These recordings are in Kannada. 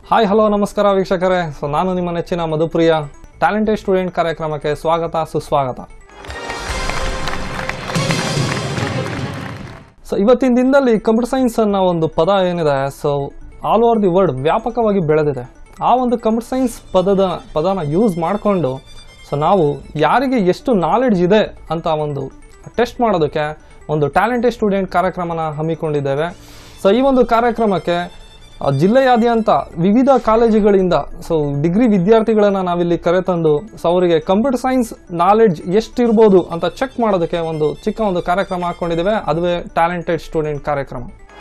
ಹಾಯ್ ಹಲೋ ನಮಸ್ಕಾರ ವೀಕ್ಷಕರೇ ಸೊ ನಾನು ನಿಮ್ಮ ನೆಚ್ಚಿನ ಮಧುಪ್ರಿಯ ಟ್ಯಾಲೆಂಟೆಡ್ ಸ್ಟೂಡೆಂಟ್ ಕಾರ್ಯಕ್ರಮಕ್ಕೆ ಸ್ವಾಗತ ಸುಸ್ವಾಗತ ಸೊ ಇವತ್ತಿನ ದಿನದಲ್ಲಿ ಕಂಪ್ಯೂಟರ್ ಸೈನ್ಸ್ ಅನ್ನೋ ಒಂದು ಪದ ಏನಿದೆ so all over the world ವ್ಯಾಪಕವಾಗಿ ಬೆಳೆದಿದೆ ಆ ಒಂದು ಕಂಪ್ಯೂಟರ್ ಸೈನ್ಸ್ ಪದದ ಪದನ ಯೂಸ್ ಮಾಡಿಕೊಂಡು ಸೊ ನಾವು ಯಾರಿಗೆ ಎಷ್ಟು ನಾಲೆಡ್ಜ್ ಇದೆ ಅಂತ ಒಂದು ಟೆಸ್ಟ್ ಮಾಡೋದಕ್ಕೆ ಒಂದು ಟ್ಯಾಲೆಂಟೆಡ್ ಸ್ಟೂಡೆಂಟ್ ಕಾರ್ಯಕ್ರಮನ ಹಮ್ಮಿಕೊಂಡಿದ್ದೇವೆ ಸೊ ಈ ಒಂದು ಕಾರ್ಯಕ್ರಮಕ್ಕೆ ಆ, ಜಿಲ್ಲೆಯಾದ್ಯಂತ ವಿವಿಧ ಕಾಲೇಜುಗಳಿಂದ ಸೊ ಡಿಗ್ರಿ ವಿದ್ಯಾರ್ಥಿಗಳನ್ನು ನಾವಿಲ್ಲಿ ಕರೆತಂದು ಸೊ ಅವರಿಗೆ ಕಂಪ್ಯೂಟರ್ ಸೈನ್ಸ್ ನಾಲೆಡ್ಜ್ ಎಷ್ಟಿರ್ಬೋದು ಅಂತ ಚೆಕ್ ಮಾಡೋದಕ್ಕೆ ಒಂದು ಚಿಕ್ಕ ಒಂದು ಕಾರ್ಯಕ್ರಮ ಹಾಕ್ಕೊಂಡಿದ್ದೇವೆ ಅದುವೇ ಟ್ಯಾಲೆಂಟೆಡ್ ಸ್ಟೂಡೆಂಟ್ ಕಾರ್ಯಕ್ರಮ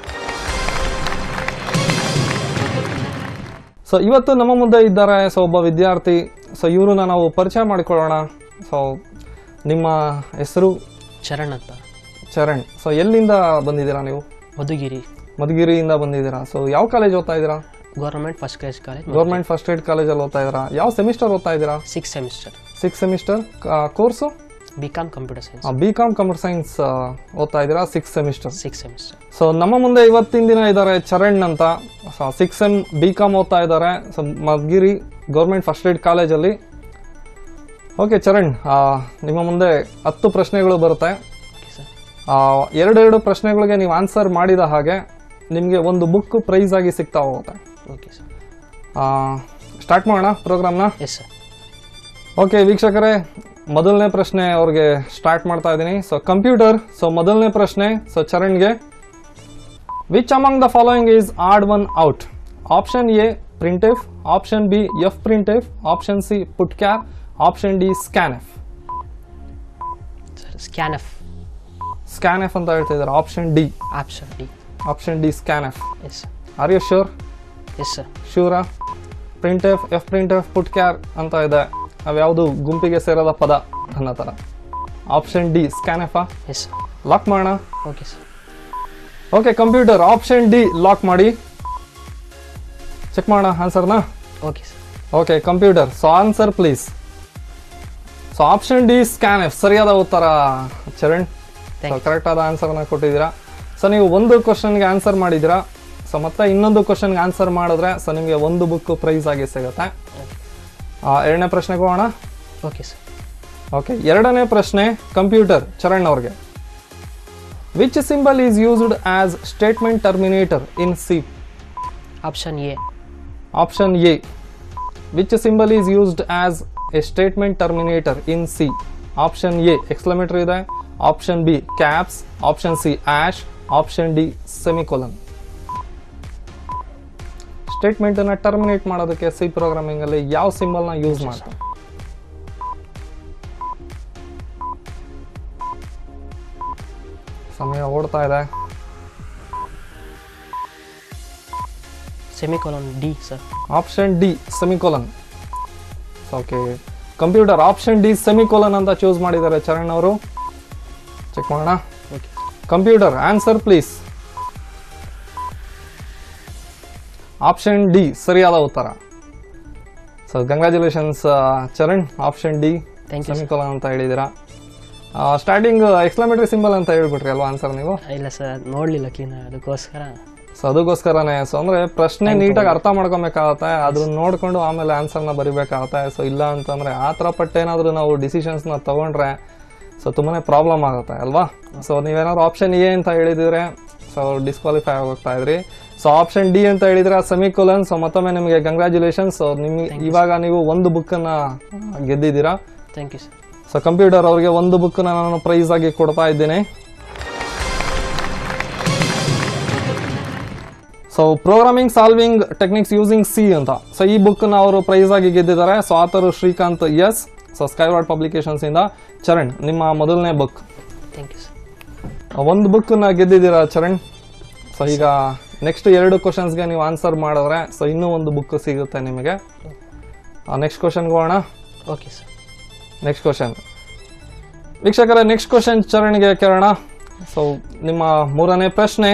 ಸೊ ಇವತ್ತು ನಮ್ಮ ಮುಂದೆ ಇದ್ದಾರೆ ಸೊ ಒಬ್ಬ ವಿದ್ಯಾರ್ಥಿ ಸೊ ಇವ್ರನ್ನ ನಾವು ಪರಿಚಯ ಮಾಡಿಕೊಳ್ಳೋಣ ಸೊ ನಿಮ್ಮ ಹೆಸರು ಚರಣ್ ಅಂತ ಚರಣ್ ಸೊ ಎಲ್ಲಿಂದ ಬಂದಿದ್ದೀರಾ ನೀವು ಮಧುಗಿರಿ ಮಧುಗಿರಿಯಿಂದ ಬಂದಿದ್ದೀರಾ ಸೊ ಯಾವ ಕಾಲೇಜ್ ಓದ್ತಾ ಇದ್ದೀರಾ government first class college government first ಏಡ್ ಕಾಲೇಜಲ್ಲಿ ಓದ್ತಾ ಇದ್ದೀರಾ ಯಾವ ಸೆಮಿಸ್ಟರ್ ಓದ್ತಾ ಇದ್ದೀರಾ six semester six semester course B com computer science B com computer science ಓದ್ತಾ ಇದ್ದೀರಾ six semester six semester so ನಮ್ಮ ಮುಂದೆ ಇವತ್ತಿನ ದಿನ ಇದ್ದಾರೆ ಚರಣ್ ಅಂತ ಸಿಕ್ಸ್ ಎಮ್ ಬಿ ಕಾಮ್ ಓದ್ತಾ ಇದ್ದಾರೆ ಸೊ ಮಧುಗಿರಿ ಗೌರ್ಮೆಂಟ್ ಫಸ್ಟ್ ಏಡ್ ಕಾಲೇಜಲ್ಲಿ ಓಕೆ ಚರಣ್ ಆ, ನಿಮ್ಮ ಮುಂದೆ ಹತ್ತು ಪ್ರಶ್ನೆಗಳು ಬರುತ್ತೆ ಓಕೆ ಸರ್ ಆ, ಎರಡೆರಡು ಪ್ರಶ್ನೆಗಳಿಗೆ ನೀವು ಆನ್ಸರ್ ಮಾಡಿದ ಹಾಗೆ ನಿಮಗೆ ಒಂದು ಬುಕ್ ಪ್ರೈಸ್ ಆಗಿ ಸಿಗ್ತಾ ಹೋಗುತ್ತೆ ಓಕೆ ಸರ್ ಸ್ಟಾರ್ಟ್ ಮಾಡೋಣ ಪ್ರೋಗ್ರಾಮ್ನ ಎಸ್ ಸರ್ ಓಕೆ ವೀಕ್ಷಕರೇ ಮೊದಲನೇ ಪ್ರಶ್ನೆ ಅವ್ರಿಗೆ ಸ್ಟಾರ್ಟ್ ಮಾಡ್ತಾ ಇದ್ದೀನಿ ಸೊ ಕಂಪ್ಯೂಟರ್ ಸೊ ಮೊದಲನೇ ಪ್ರಶ್ನೆ ಸೊ ಚರಣ್ಗೆ which among the following is odd one out option A print F option B print F option C putchar option D scanf sir scanf scanf ಅಂತ ಹೇಳ್ತಾ ಇದ್ದಾರೆ option D option D option D scanf yes are you sure yes sir ಶೂರ printf fprintf putchar ಅಂತ ಇದೆ ಅವ್ಯಾವುದು ಗುಂಪಿಗೆ ಸೇರದ ಪದ ಅನ್ನೋ ಥರ option D scanf yes sir lock ಮಾಡೋಣ okay sir okay computer option D lock ಮಾಡಿ ಚೆಕ್ ಮಾಡೋಣ ಆನ್ಸರ್ನ okay sir okay computer so answer please so option D scanf ಸರಿಯಾದ ಉತ್ತರ ಚರಣ್ Thank you. ಕರೆಕ್ಟ್ ಆದ ಆನ್ಸರ್ನ ಕೊಟ್ಟಿದ್ದೀರಾ ಸೊ ನೀವು ಒಂದು ಕ್ವಶನ್ಗೆ ಆನ್ಸರ್ ಮಾಡಿದ್ದೀರಾ ಸೊ ಮತ್ತೆ ಇನ್ನೊಂದು ಕ್ವಶನ್ಗೆ ಆನ್ಸರ್ ಮಾಡಿದ್ರೆ ಸೊ ನಿಮಗೆ ಒಂದು ಬುಕ್ ಪ್ರೈಸ್ ಆಗಿ ಸಿಗುತ್ತೆ ಆ, ಎರಡನೇ ಪ್ರಶ್ನೆಗೆ ಹೋಗೋಣ ಓಕೆ ಸರ್ ಓಕೆ ಎರಡನೇ ಪ್ರಶ್ನೆ ಕಂಪ್ಯೂಟರ್ ಚರಣ್ ಅವ್ರಿಗೆ which symbol is used as statement terminator in C option A option A which symbol is used as a statement terminator in C option A exclamation ಇದೆ option B caps option C hash option D semicolon statement ಅನ್ನ ಟರ್ಮಿನೇಟ್ ಮಾಡೋದಕ್ಕೆ ಸಿ ಪ್ರೋಗ್ರಾಮಿಂಗ್ ಅಲ್ಲಿ ಯಾವ ಸಿಂಬಲ್ ನ ಯೂಸ್ ಮಾಡ್ತಾರೆ ಸಮಯ ಓಡ್ತಾ ಇದೆ semicolon D sir option D semicolon okay computer option D semicolon ಅಂತ ಚೂಸ್ ಮಾಡಿದ್ದಾರೆ ಚರಣ್ ಅವರು ಚೆಕ್ ಮಾಡೋಣ okay computer answer please option D ಸರಿಯಾದ ಉತ್ತರ so congratulations Charan option D thank you semicolon ಅಂತ ಹೇಳಿದ್ದೀರಾ ಸ್ಟಾರ್ಟಿಂಗ್ ಎಕ್ಸ್ಲಮೇಟರಿ ಸಿಂಬಲ್ ಅಂತ ಹೇಳ್ಬಿಟ್ರಿ ಅಲ್ವಾ ಆನ್ಸರ್ ನೀವು ಇಲ್ಲ ಸರ್ ನೋಡಲಿಲ್ಲ ಕ್ಲೀನ್ ಅದಕ್ಕೋಸ್ಕರ ಸೊ ಅದಕ್ಕೋಸ್ಕರನೇ ಸೊ ಅಂದ್ರೆ ಪ್ರಶ್ನೆ ನೀಟಾಗಿ ಅರ್ಥ ಮಾಡ್ಕೊಬೇಕಾಗತ್ತೆ ಅದನ್ನ ನೋಡ್ಕೊಂಡು ಆಮೇಲೆ ಆನ್ಸರ್ನ ಬರಿಬೇಕಾಗತ್ತೆ ಸೊ ಇಲ್ಲ ಅಂತಂದ್ರೆ ಆ ಥರ ಪಟ್ಟೇನಾದ್ರೂ ನಾವು ಡಿಸಿಷನ್ಸ್ನ ತಗೊಂಡ್ರೆ ಸೊ ತುಂಬಾನೇ ಪ್ರಾಬ್ಲಮ್ ಆಗುತ್ತೆ ಅಲ್ವಾ ಸೊ ನೀವೇನಾದ್ರು ಆಪ್ಷನ್ ಎ ಅಂತ ಹೇಳಿದ್ರೆ ಸೊ ಡಿಸ್ಕ್ವಾಲಿಫೈ ಆಗೋಗ್ತಾ ಇದ್ರಿ ಸೊ ಆಪ್ಷನ್ ಡಿ ಅಂತ ಹೇಳಿದ್ರೆ ಸೆಮಿಕೋಲನ್ ಸೊ ಮತ್ತೊಮ್ಮೆ ನಿಮಗೆ ಕಂಗ್ರ್ಯಾಚುಲೇಷನ್ ಸೊ ನಿಮ್ಗೆ ಇವಾಗ ನೀವು ಒಂದು ಬುಕ್ಕನ್ನ ಗೆದ್ದಿದ್ದೀರಾ thank you sir so computer ಅವ್ರಿಗೆ ಒಂದು ಬುಕ್ನ ನಾನು ಪ್ರೈಸ್ ಆಗಿ ಕೊಡ್ತಾ ಇದ್ದೀನಿ so programming solving techniques using C ಅಂತ ಸೊ ಈ ಬುಕ್ನ ಅವರು ಪ್ರೈಸ್ ಆಗಿ ಗೆದ್ದಿದ್ದಾರೆ so author Srikanth S so Skyward publications ಇಂದ ಚರಣ್ ನಿಮ್ಮ ಮೊದಲನೇ ಬುಕ್ ಥ್ಯಾಂಕ್ ಯು ಸರ್ ಒಂದು ಬುಕ್ನ ಗೆದ್ದಿದ್ದೀರಾ ಚರಣ್ ಸೊ ಈಗ ನೆಕ್ಸ್ಟ್ ಎರಡು ಕ್ವಶನ್ಸ್ಗೆ ನೀವು ಆನ್ಸರ್ ಮಾಡಿದ್ರೆ ಸೊ ಇನ್ನೂ ಒಂದು ಬುಕ್ ಸಿಗುತ್ತೆ ನಿಮಗೆ ನೆಕ್ಸ್ಟ್ ಕ್ವಶನ್ಗೆ ಹೋಗೋಣ ಓಕೆ ಸರ್ ನೆಕ್ಸ್ಟ್ ಕ್ವಶನ್ ವೀಕ್ಷಕರ ನೆಕ್ಸ್ಟ್ ಕ್ವಶನ್ ಚರಣಿಗೆ ಕೇಳೋಣ ಸೊ ನಿಮ್ಮ ಮೂರನೇ ಪ್ರಶ್ನೆ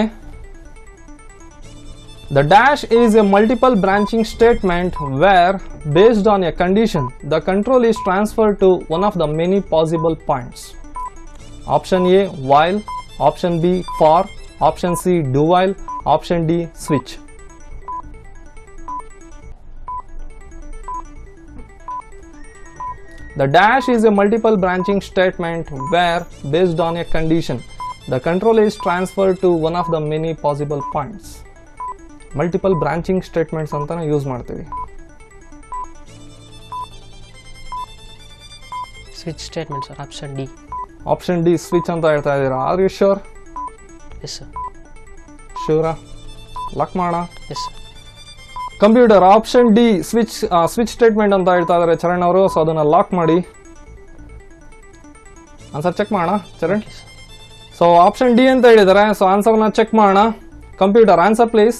the dash is a multiple branching statement where based on a condition the control is transfer to one of the many possible points option A while option B for option C do while option D switch the dash is a multiple branching statement where based on a condition the control is transfer to one of the many possible points multiple branching statements ಅಂತಾನೆ ಯೂಸ್ ಮಾಡ್ತೀವಿ switch statement sir option D option D switch ಅಂತ ಹೇಳ್ತಾ ಇದ್ದೀರಾ are you sure yes sir ಶ್ಯೂರಾ ಲಾಕ್ ಮಾಡೋಣ yes sir computer option D switch switch statement ಅಂತ ಹೇಳ್ತಾ ಇದ್ದಾರೆ ಚರಣ್ ಅವರು ಸೊ ಅದನ್ನು ಲಾಕ್ ಮಾಡಿ ಆನ್ಸರ್ ಚೆಕ್ ಮಾಡೋಣ Charan okay sir so option D ಅಂತ ಹೇಳಿದ್ದಾರೆ ಸೊ ಆನ್ಸರ್ನ ಚೆಕ್ ಮಾಡೋಣ computer answer please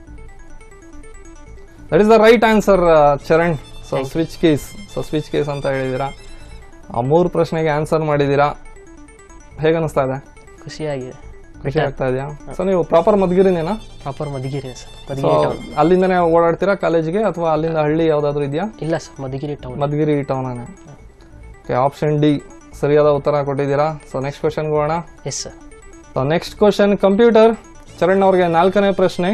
that is the right answer Charan so Thank you. Switch case so switch case ಅಂತ ಹೇಳಿದ್ದೀರಾ ಆ ಮೂರು ಪ್ರಶ್ನೆಗೆ ಆನ್ಸರ್ ಮಾಡಿದ್ದೀರಾ ಹೇಗೆ ಅನಿಸ್ತಾ ಇದೆ ಖುಷಿಯಾಗಿದೆ ಖುಷಿ ಆಗ್ತಾ ಇದೆಯಾ ಸೊ ನೀವು ಪ್ರಾಪರ್ ಮಧುಗಿರಿನೇನಾ proper Madhugiri sir so Madhugiri town ಅಲ್ಲಿಂದನೇ ಓಡಾಡ್ತೀರಾ ಕಾಲೇಜಿಗೆ ಅಥವಾ ಅಲ್ಲಿಂದ ಹಳ್ಳಿ ಯಾವುದಾದ್ರೂ ಇದೆಯಾ ಇಲ್ಲ ಸರ್ ಮಧುಗಿರಿ ಟೌನ್ ಮಧುಗಿರಿ ಟೌನೇ ಓಕೆ ಆಪ್ಷನ್ ಡಿ ಸರಿಯಾದ ಉತ್ತರ ಕೊಟ್ಟಿದ್ದೀರಾ ಸೊ ನೆಕ್ಸ್ಟ್ ಕ್ವಶನ್ಗೆ ಹೋಗೋಣ yes sir so next question computer Charan ಅವ್ರಿಗೆ ನಾಲ್ಕನೇ ಪ್ರಶ್ನೆ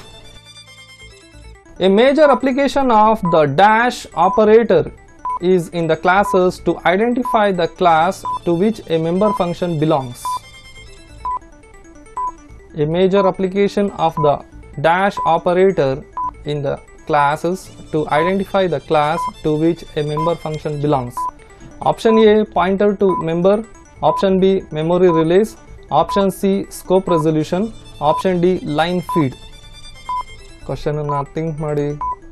a major application of the dash operator is in the classes to identify the class to which a member function belongs a major application of the dash operator in the classes to identify the class to which a member function belongs. Option A pointer to member, option B memory release, option C scope resolution, option D line feed. Question ಅನ್ನ ಥಿಂಕ್ ಮಾಡಿ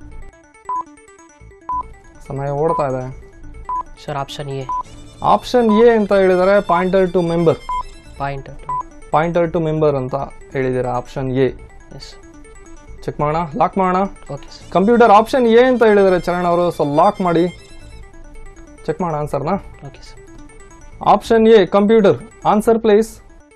ಸಮಯ ಓಡ್ತಾ ಇದೆ sir option A option A ಅಂತ ಹೇಳಿದರೆ pointer to member point pointer to member ಅಂತ ಹೇಳಿದ್ದೀರಾ ಆಪ್ಷನ್ ಎ ಎಸ್ ಚೆಕ್ ಮಾಡೋಣ ಲಾಕ್ ಮಾಡೋಣ okay sir computer option A ಅಂತ ಹೇಳಿದ್ದಾರೆ ಚರಣ್ ಅವರು ಸೊ ಲಾಕ್ ಮಾಡಿ ಚೆಕ್ ಮಾಡೋಣ ಆನ್ಸರ್ನ okay sir option A computer answer please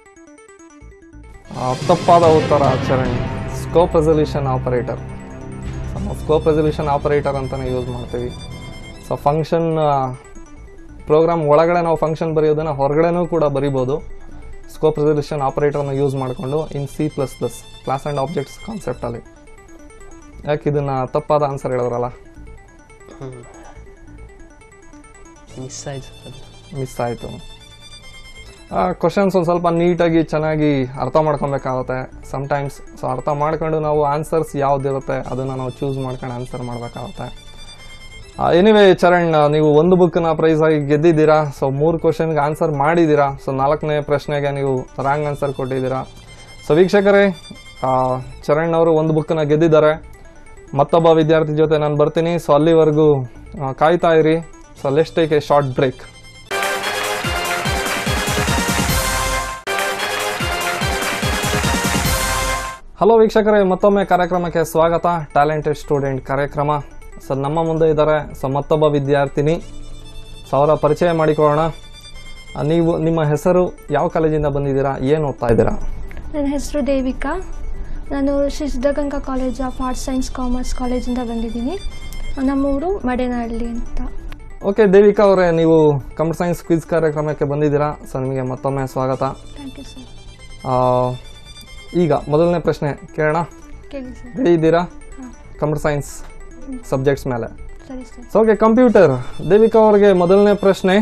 ತಪ್ಪಾದ ಉತ್ತರ ಚರಣ್ ಸ್ಕೋಪ್ ರೆಸಲ್ಯೂಷನ್ ಆಪರೇಟರ್ ನಾವು ಸ್ಕೋಪ್ ರೆಸಲ್ಯೂಷನ್ ಆಪರೇಟರ್ ಅಂತಲೇ ಯೂಸ್ ಮಾಡ್ತೀವಿ ಸೊ ಫಂಕ್ಷನ್ ಪ್ರೋಗ್ರಾಮ್ ಒಳಗಡೆ ನಾವು ಫಂಕ್ಷನ್ ಬರೆಯೋದನ್ನು ಹೊರಗಡೆನೂ ಕೂಡ ಬರಿಬೋದು ಸ್ಕೋಪ್ ರೆಸಲ್ಯೂಷನ್ ಆಪರೇಟರ್ನ ಯೂಸ್ ಮಾಡಿಕೊಂಡು in C plus plus class and objects ಕಾನ್ಸೆಪ್ಟಲ್ಲಿ ಯಾಕೆ ಇದನ್ನು ತಪ್ಪಾದ ಆನ್ಸರ್ ಹೇಳಿದ್ರಲ್ಲ ಮಿಸ್ ಆಯ್ತು ಅದು ಮಿಸ್ ಆಯಿತು ಕ್ವಶನ್ಸ್ ಒಂದು ಸ್ವಲ್ಪ ನೀಟಾಗಿ ಚೆನ್ನಾಗಿ ಅರ್ಥ ಮಾಡ್ಕೊಬೇಕಾಗುತ್ತೆ ಸಮ್ಟೈಮ್ಸ್ ಸೊ ಅರ್ಥ ಮಾಡ್ಕೊಂಡು ನಾವು ಆನ್ಸರ್ಸ್ ಯಾವುದಿರುತ್ತೆ ಅದನ್ನು ನಾವು ಚೂಸ್ ಮಾಡ್ಕೊಂಡು ಆನ್ಸರ್ ಮಾಡಬೇಕಾಗುತ್ತೆ ಎನಿವೇ ಚರಣ್ ನೀವು ಒಂದು ಬುಕ್ಕನ್ನ ಪ್ರೈಸ್ ಆಗಿ ಗೆದ್ದಿದ್ದೀರಾ ಸೊ ಮೂರು ಕ್ವಶನ್ಗೆ ಆನ್ಸರ್ ಮಾಡಿದ್ದೀರಾ ಸೊ ನಾಲ್ಕನೇ ಪ್ರಶ್ನೆಗೆ ನೀವು ರಾಂಗ್ ಆನ್ಸರ್ ಕೊಟ್ಟಿದ್ದೀರಾ ಸೊ ವೀಕ್ಷಕರೇ ಆ, ಚರಣ್ ಅವರು ಒಂದು ಬುಕ್ಕನ್ನ ಗೆದ್ದಿದ್ದಾರೆ ಮತ್ತೊಬ್ಬ ವಿದ್ಯಾರ್ಥಿ ಜೊತೆ ನಾನು ಬರ್ತೀನಿ ಸೊ ಅಲ್ಲಿವರೆಗೂ ಆ, ಕಾಯ್ತಾ ಇರಿ ಸೊ ಲೆಸ್ಟ್ take a short break hello ವೀಕ್ಷಕರೇ ಮತ್ತೊಮ್ಮೆ ಕಾರ್ಯಕ್ರಮಕ್ಕೆ ಸ್ವಾಗತ ಟ್ಯಾಲೆಂಟೆಡ್ ಸ್ಟೂಡೆಂಟ್ ಕಾರ್ಯಕ್ರಮ ಸೊ ನಮ್ಮ ಮುಂದೆ ಇದ್ದಾರೆ ಸೊ ಮತ್ತೊಬ್ಬ ವಿದ್ಯಾರ್ಥಿನಿ ಸೊ ಅವರ ಪರಿಚಯ ಮಾಡಿಕೊಳ್ಳೋಣ ಆ, ನೀವು ನಿಮ್ಮ ಹೆಸರು ಯಾವ ಕಾಲೇಜಿಂದ ಬಂದಿದ್ದೀರಾ ಏನು ಓದ್ತಾ ಇದ್ದೀರಾ ನನ್ನ ಹೆಸರು ದೇವಿಕಾ ನಾನು Shri Siddaganga college of arts science commerce ಕಾಲೇಜಿಂದ ಬಂದಿದ್ದೀನಿ ನಮ್ಮೂರು ಮಡೇನಹಳ್ಳಿ ಅಂತ ಓಕೆ ದೇವಿಕಾ ಅವರೇ ನೀವು ಕಂಪ್ಯೂಟರ್ ಸೈನ್ಸ್ ಕ್ವಿಜ್ ಕಾರ್ಯಕ್ರಮಕ್ಕೆ ಬಂದಿದ್ದೀರಾ ಸೊ ನಿಮಗೆ ಮತ್ತೊಮ್ಮೆ ಸ್ವಾಗತ ಥ್ಯಾಂಕ್ ಯು ಸರ್ ಆ, ಈಗ ಮೊದಲನೇ ಪ್ರಶ್ನೆ ಕೇಳೋಣ ಕೇಳಿ ಸರ್ ರೆಡಿ ಇದ್ದೀರಾ ಹಾಂ ಕಂಪ್ಯೂಟರ್ ಸೈನ್ಸ್ ಸಬ್ಜೆಕ್ಟ್ಸ್ ಮೇಲೆ ಸರಿ sir so okay computer Devika ಅವರಿಗೆ ಮೊದಲನೇ ಪ್ರಶ್ನೆ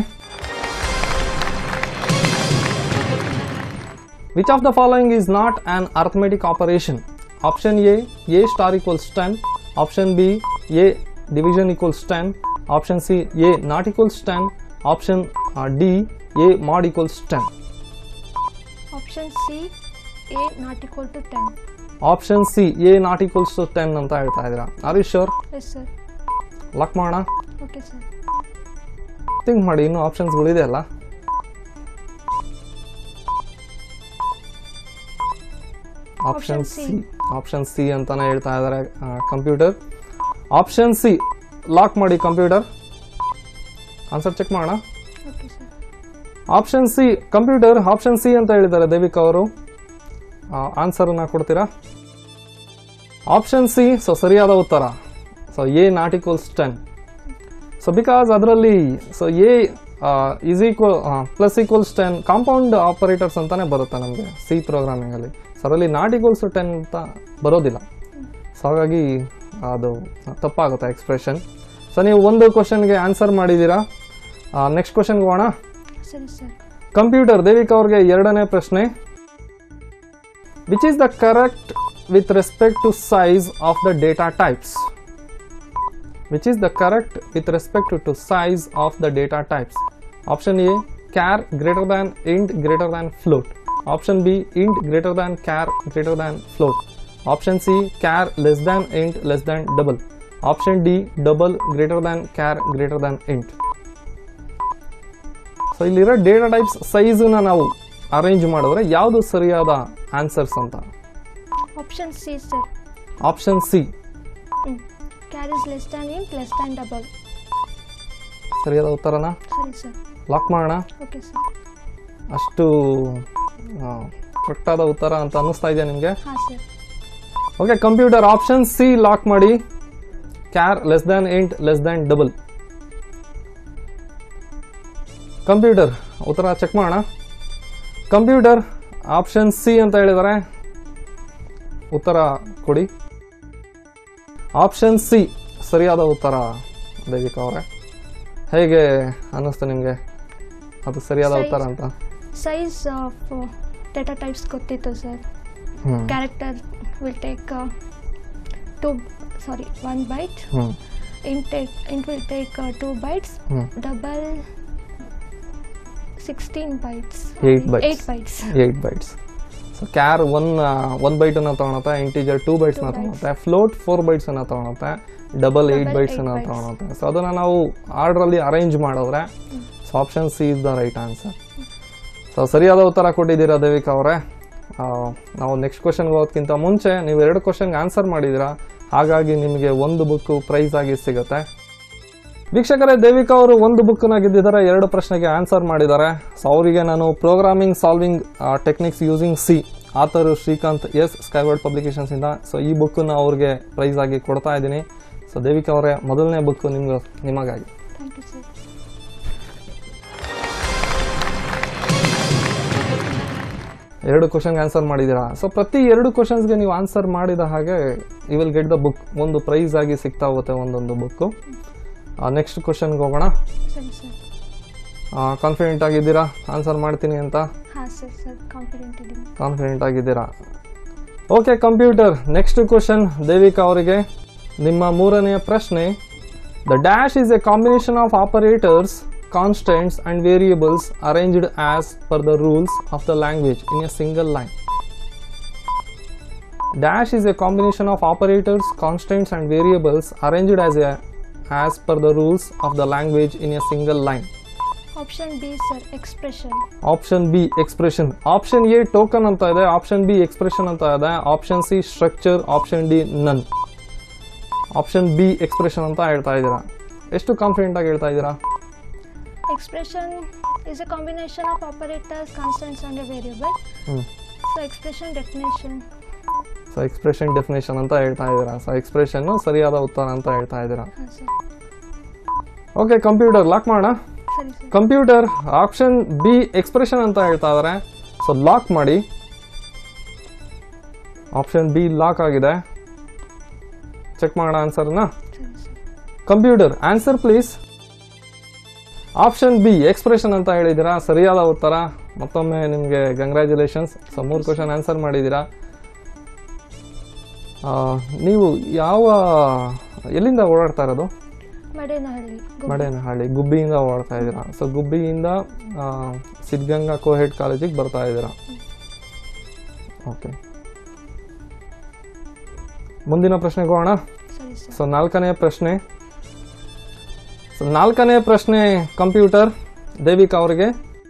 which of the following is not an arithmetic operation option A a star equals ten option B a division equals ten option C a not equals ten option D a mod equals ten option C a not equal to ten option C a not equals to ten ಅಂತ ಹೇಳ್ತಾ ಇದ್ದೀರಾ are you sure yes sir lock ಮಾಡೋಣ ಓಕೆ ಸರ್ ಥಿಂಕ್ ಮಾಡಿ ಇನ್ನೂ ಆಪ್ಷನ್ಸ್ಗಳಿದೆ ಅಲ್ಲ option Option C C. Option C ಅಂತಾನೆ ಹೇಳ್ತಾ ಇದ್ದಾರೆ ಕಂಪ್ಯೂಟರ್ ಆಪ್ಷನ್ ಸಿ ಲಾಕ್ ಮಾಡಿ ಕಂಪ್ಯೂಟರ್ ಆನ್ಸರ್ ಚೆಕ್ ಮಾಡೋಣ okay sir option C computer option C ಅಂತ ಹೇಳಿದ್ದಾರೆ ದೇವಿಕಾ ಅವರು ಆನ್ಸರನ್ನ ಕೊಡ್ತೀರಾ ಆಪ್ಷನ್ ಸಿ ಸೊ ಸರಿಯಾದ ಉತ್ತರ so a not equals ten so because ಅದರಲ್ಲಿ so a is equal plus equals ten compound operators ಅಂತಾನೆ ಬರುತ್ತೆ ನಮಗೆ ಸಿ ಪ್ರೋಗ್ರಾಮಿಂಗಲ್ಲಿ ಸೊ ಅದರಲ್ಲಿ ನಾಟ್ ಈಕ್ವಲ್ಸ್ ಟೆನ್ ಅಂತ ಬರೋದಿಲ್ಲ ಸೊ ಹಾಗಾಗಿ ಅದು ತಪ್ಪಾಗುತ್ತೆ ಎಕ್ಸ್ಪ್ರೆಷನ್ ಸೊ ನೀವು ಒಂದು ಕ್ವಶನ್ಗೆ ಆನ್ಸರ್ ಮಾಡಿದ್ದೀರಾ ನೆಕ್ಸ್ಟ್ ಕ್ವಶನ್ಗೆ ಹೋಗೋಣ ಸರಿ ಸರ್ ಕಂಪ್ಯೂಟರ್ ದೇವಿಕಾ ಅವ್ರಿಗೆ ಎರಡನೇ ಪ್ರಶ್ನೆ which is the correct with respect to size of the data types which is the correct with respect to size of the data types option A char greater than int greater than float option B int greater than char greater than float option C char less than int less than double option D double greater than char greater than int so ಇಲ್ಲಿರೋ ಡೇಟಾ ಟೈಪ್ಸ್ ಸೈಜನ್ನ ನಾವು ಅರೇಂಜ್ ಮಾಡಿದ್ರೆ ಯಾವುದು ಸರಿಯಾದ ಆನ್ಸರ್ಸ್ ಅಂತ option C sir option C char is less than int less than double ಸರಿಯಾದ ಉತ್ತರನ ಸರಿ ಸರ್ ಲಾಕ್ ಮಾಡೋಣ ಓಕೆ ಸರ್ ಅಷ್ಟು ಕರೆಕ್ಟಾದ ಉತ್ತರ ಅಂತ ಅನ್ನಿಸ್ತಾ ಇದೆಯಾ ನಿಮಗೆ ಹಾಂ sir okay computer option C lock ಮಾಡಿ char less than int less than double computer ಉತ್ತರ ಚೆಕ್ ಮಾಡೋಣ ಕಂಪ್ಯೂಟರ್ ಆಪ್ಷನ್ ಸಿ ಅಂತ ಹೇಳಿದ್ದಾರೆ ಉತ್ತರ ಕೊಡಿ ಆಪ್ಷನ್ ಸಿ ಸರಿಯಾದ ಉತ್ತರ ದೇವಿಕಾ ಅವರೇ ಹೇಗೆ ಅನ್ನಿಸ್ತು ನಿಮಗೆ ಅದು ಸರಿಯಾದ Size. ಉತ್ತರ ಅಂತ ಸೈಜ್ ಆಫ್ ಡೇಟಾ ಟೈಪ್ಸ್ ಗೊತ್ತಿತ್ತು ಸರ್ ಹ್ಞೂ character will take two sorry one byte ಹ್ಞೂ int take int will take two bytes ಹ್ಞೂ double sixteen bytes Eight bytes. Eight bytes eight bytes so char one one ಬೈಟನ್ನು ತೊಗೊಳುತ್ತೆ ಇಂಟೀಜರ್ ಟೂ ಬೈಟ್ಸ್ನ Two bytes. ತೊಗೊಳುತ್ತೆ ಫ್ಲೋಟ್ ಫೋರ್ ಬೈಟ್ಸನ್ನು ತೊಗೊಳುತ್ತೆ ಡಬಲ್ ಏಯ್ಟ್ Double ಬೈಟ್ಸನ್ನು eight bytes. ತೊಗೊಳುತ್ತೆ ಸೊ ಅದನ್ನು ನಾವು ಆರ್ಡ್ರಲ್ಲಿ ಅರೇಂಜ್ ಮಾಡಿದ್ರೆ so option C is the right answer so ಸರಿಯಾದ ಉತ್ತರ ಕೊಟ್ಟಿದ್ದೀರಾ ದೇವಿಕಾ ಅವರೇ ಆ, ನಾವು ನೆಕ್ಸ್ಟ್ ಕ್ವಶನ್ಗೆ ಹೋಗೋದಕ್ಕಿಂತ ಮುಂಚೆ ನೀವು ಎರಡು ಕ್ವಶನ್ಗೆ ಆನ್ಸರ್ ಮಾಡಿದ್ದೀರಾ ಹಾಗಾಗಿ ನಿಮಗೆ ಒಂದು ಬುಕ್ಕು ಪ್ರೈಸ್ ಆಗಿ ಸಿಗುತ್ತೆ ವೀಕ್ಷಕರೇ ದೇವಿಕಾ ಅವರು ಒಂದು ಬುಕ್ಕನ್ನ ಗೆದ್ದಿದ್ದಾರೆ ಎರಡು ಪ್ರಶ್ನೆಗೆ ಆನ್ಸರ್ ಮಾಡಿದ್ದಾರೆ ಸೊ ಅವರಿಗೆ ನಾನು programming solving techniques using C author Srikanth S Skyward ಪಬ್ಲಿಕೇಶನ್ಸಿಂದ ಸೊ ಈ ಬುಕ್ಕನ್ನು ಅವ್ರಿಗೆ ಪ್ರೈಸ್ ಆಗಿ ಕೊಡ್ತಾ ಇದ್ದೀನಿ ಸೊ ದೇವಿಕಾ ಅವರೇ ಮೊದಲನೇ ಬುಕ್ಕು ನಿಮ್ಗೆ ನಿಮಗಾಗಿ ಥ್ಯಾಂಕ್ ಯು ಸರ್ ಎರಡು ಕ್ವಶನ್ಗೆ ಆನ್ಸರ್ ಮಾಡಿದ್ದೀರಾ ಸೊ ಪ್ರತಿ ಎರಡು ಕ್ವಶನ್ಸ್ಗೆ ನೀವು ಆನ್ಸರ್ ಮಾಡಿದ ಹಾಗೆ you will get the book ಒಂದು ಪ್ರೈಸ್ ಆಗಿ ಸಿಗ್ತಾ ಹೋಗುತ್ತೆ ಒಂದೊಂದು ಬುಕ್ಕು ನೆಕ್ಸ್ಟ್ ಕ್ವಶನ್ಗೆ ಹೋಗೋಣ ಸರಿ ಸರ್ ಕಾನ್ಫಿಡೆಂಟ್ ಆಗಿದ್ದೀರಾ ಆನ್ಸರ್ ಮಾಡ್ತೀನಿ ಅಂತ ಹಾಂ ಸರ್ ಸರ್ ಕಾನ್ಫಿಡೆಂಟ್ ಇದ್ದೀನಿ ಕಾನ್ಫಿಡೆಂಟ್ ಆಗಿದ್ದೀರಾ okay computer next question Devika ಅವರಿಗೆ ನಿಮ್ಮ ಮೂರನೆಯ ಪ್ರಶ್ನೆ the dash is a combination of operators constants and variables arranged as per the rules of the language in a single line dash is a combination of operators constants and variables arranged as a as per the rules of the language in a single line option B sir expression option B expression option A token ಅಂತ ಇದೆ ಆಪ್ಷನ್ ಬಿ ಎಕ್ಸ್ಪ್ರೆಷನ್ ಅಂತ ಇದೆ option C structure option D none option B expression ಅಂತ ಹೇಳ್ತಾ ಇದ್ದೀರಾ ಎಷ್ಟು ಕಾನ್ಫಿಡೆಂಟ್ ಆಗಿ ಹೇಳ್ತಾ ಇದ್ದೀರಾ expression is a combination of operators constants and a variable ಹ್ಞೂ so expression definition so expression definition ಅಂತ ಹೇಳ್ತಾ ಇದ್ದೀರಾ ಸೊ ಎಕ್ಸ್ಪ್ರೆಷನ್ನು ಸರಿಯಾದ ಉತ್ತರ ಅಂತ ಹೇಳ್ತಾ ಇದ್ದೀರಾ ಹಾಂ ಸರ್ ಓಕೆ ಕಂಪ್ಯೂಟರ್ ಲಾಕ್ ಮಾಡೋಣ ಸರಿ sir computer option B expression ಅಂತ ಹೇಳ್ತಾ ಇದ್ದಾರೆ ಸೊ ಲಾಕ್ ಮಾಡಿ ಆಪ್ಷನ್ ಬಿ ಲಾಕ್ ಆಗಿದೆ ಚೆಕ್ ಮಾಡೋಣ ಆನ್ಸರ್ನ ಸರಿ sir computer answer please option B expression ಅಂತ ಹೇಳಿದ್ದೀರಾ ಸರಿಯಾದ ಉತ್ತರ ಮತ್ತೊಮ್ಮೆ ನಿಮಗೆ ಕಂಗ್ರ್ಯಾಚುಲೇಷನ್ಸ್ ಸೊ ಮೂರು ಕ್ವಶನ್ ಆನ್ಸರ್ ಮಾಡಿದ್ದೀರಾ ಆ, ನೀವು ಯಾವ ಎಲ್ಲಿಂದ ಓಡಾಡ್ತಾ ಇರೋದು ಮಡೇನಹಳ್ಳಿ ಗು- ಮಡೇನಹಳ್ಳಿ ಗುಬ್ಬಿಯಿಂದ ಓಡಾಡ್ತಾ ಇದ್ದೀರಾ ಸೊ ಗುಬ್ಬಿಯಿಂದ ಆ, ಸಿದ್ಧಗಂಗಾ ಕೋಹೆಡ್ ಕಾಲೇಜಿಗೆ ಬರ್ತಾ ಇದ್ದೀರಾ ಓಕೆ ಮುಂದಿನ ಪ್ರಶ್ನೆಗೆ ಹೋಗೋಣ ಸರಿ ಸರ್ ಸೊ ನಾಲ್ಕನೇ ಪ್ರಶ್ನೆ ಸೊ ನಾಲ್ಕನೇ ಪ್ರಶ್ನೆ ಕಂಪ್ಯೂಟರ್ ದೇವಿಕಾ ಅವರಿಗೆ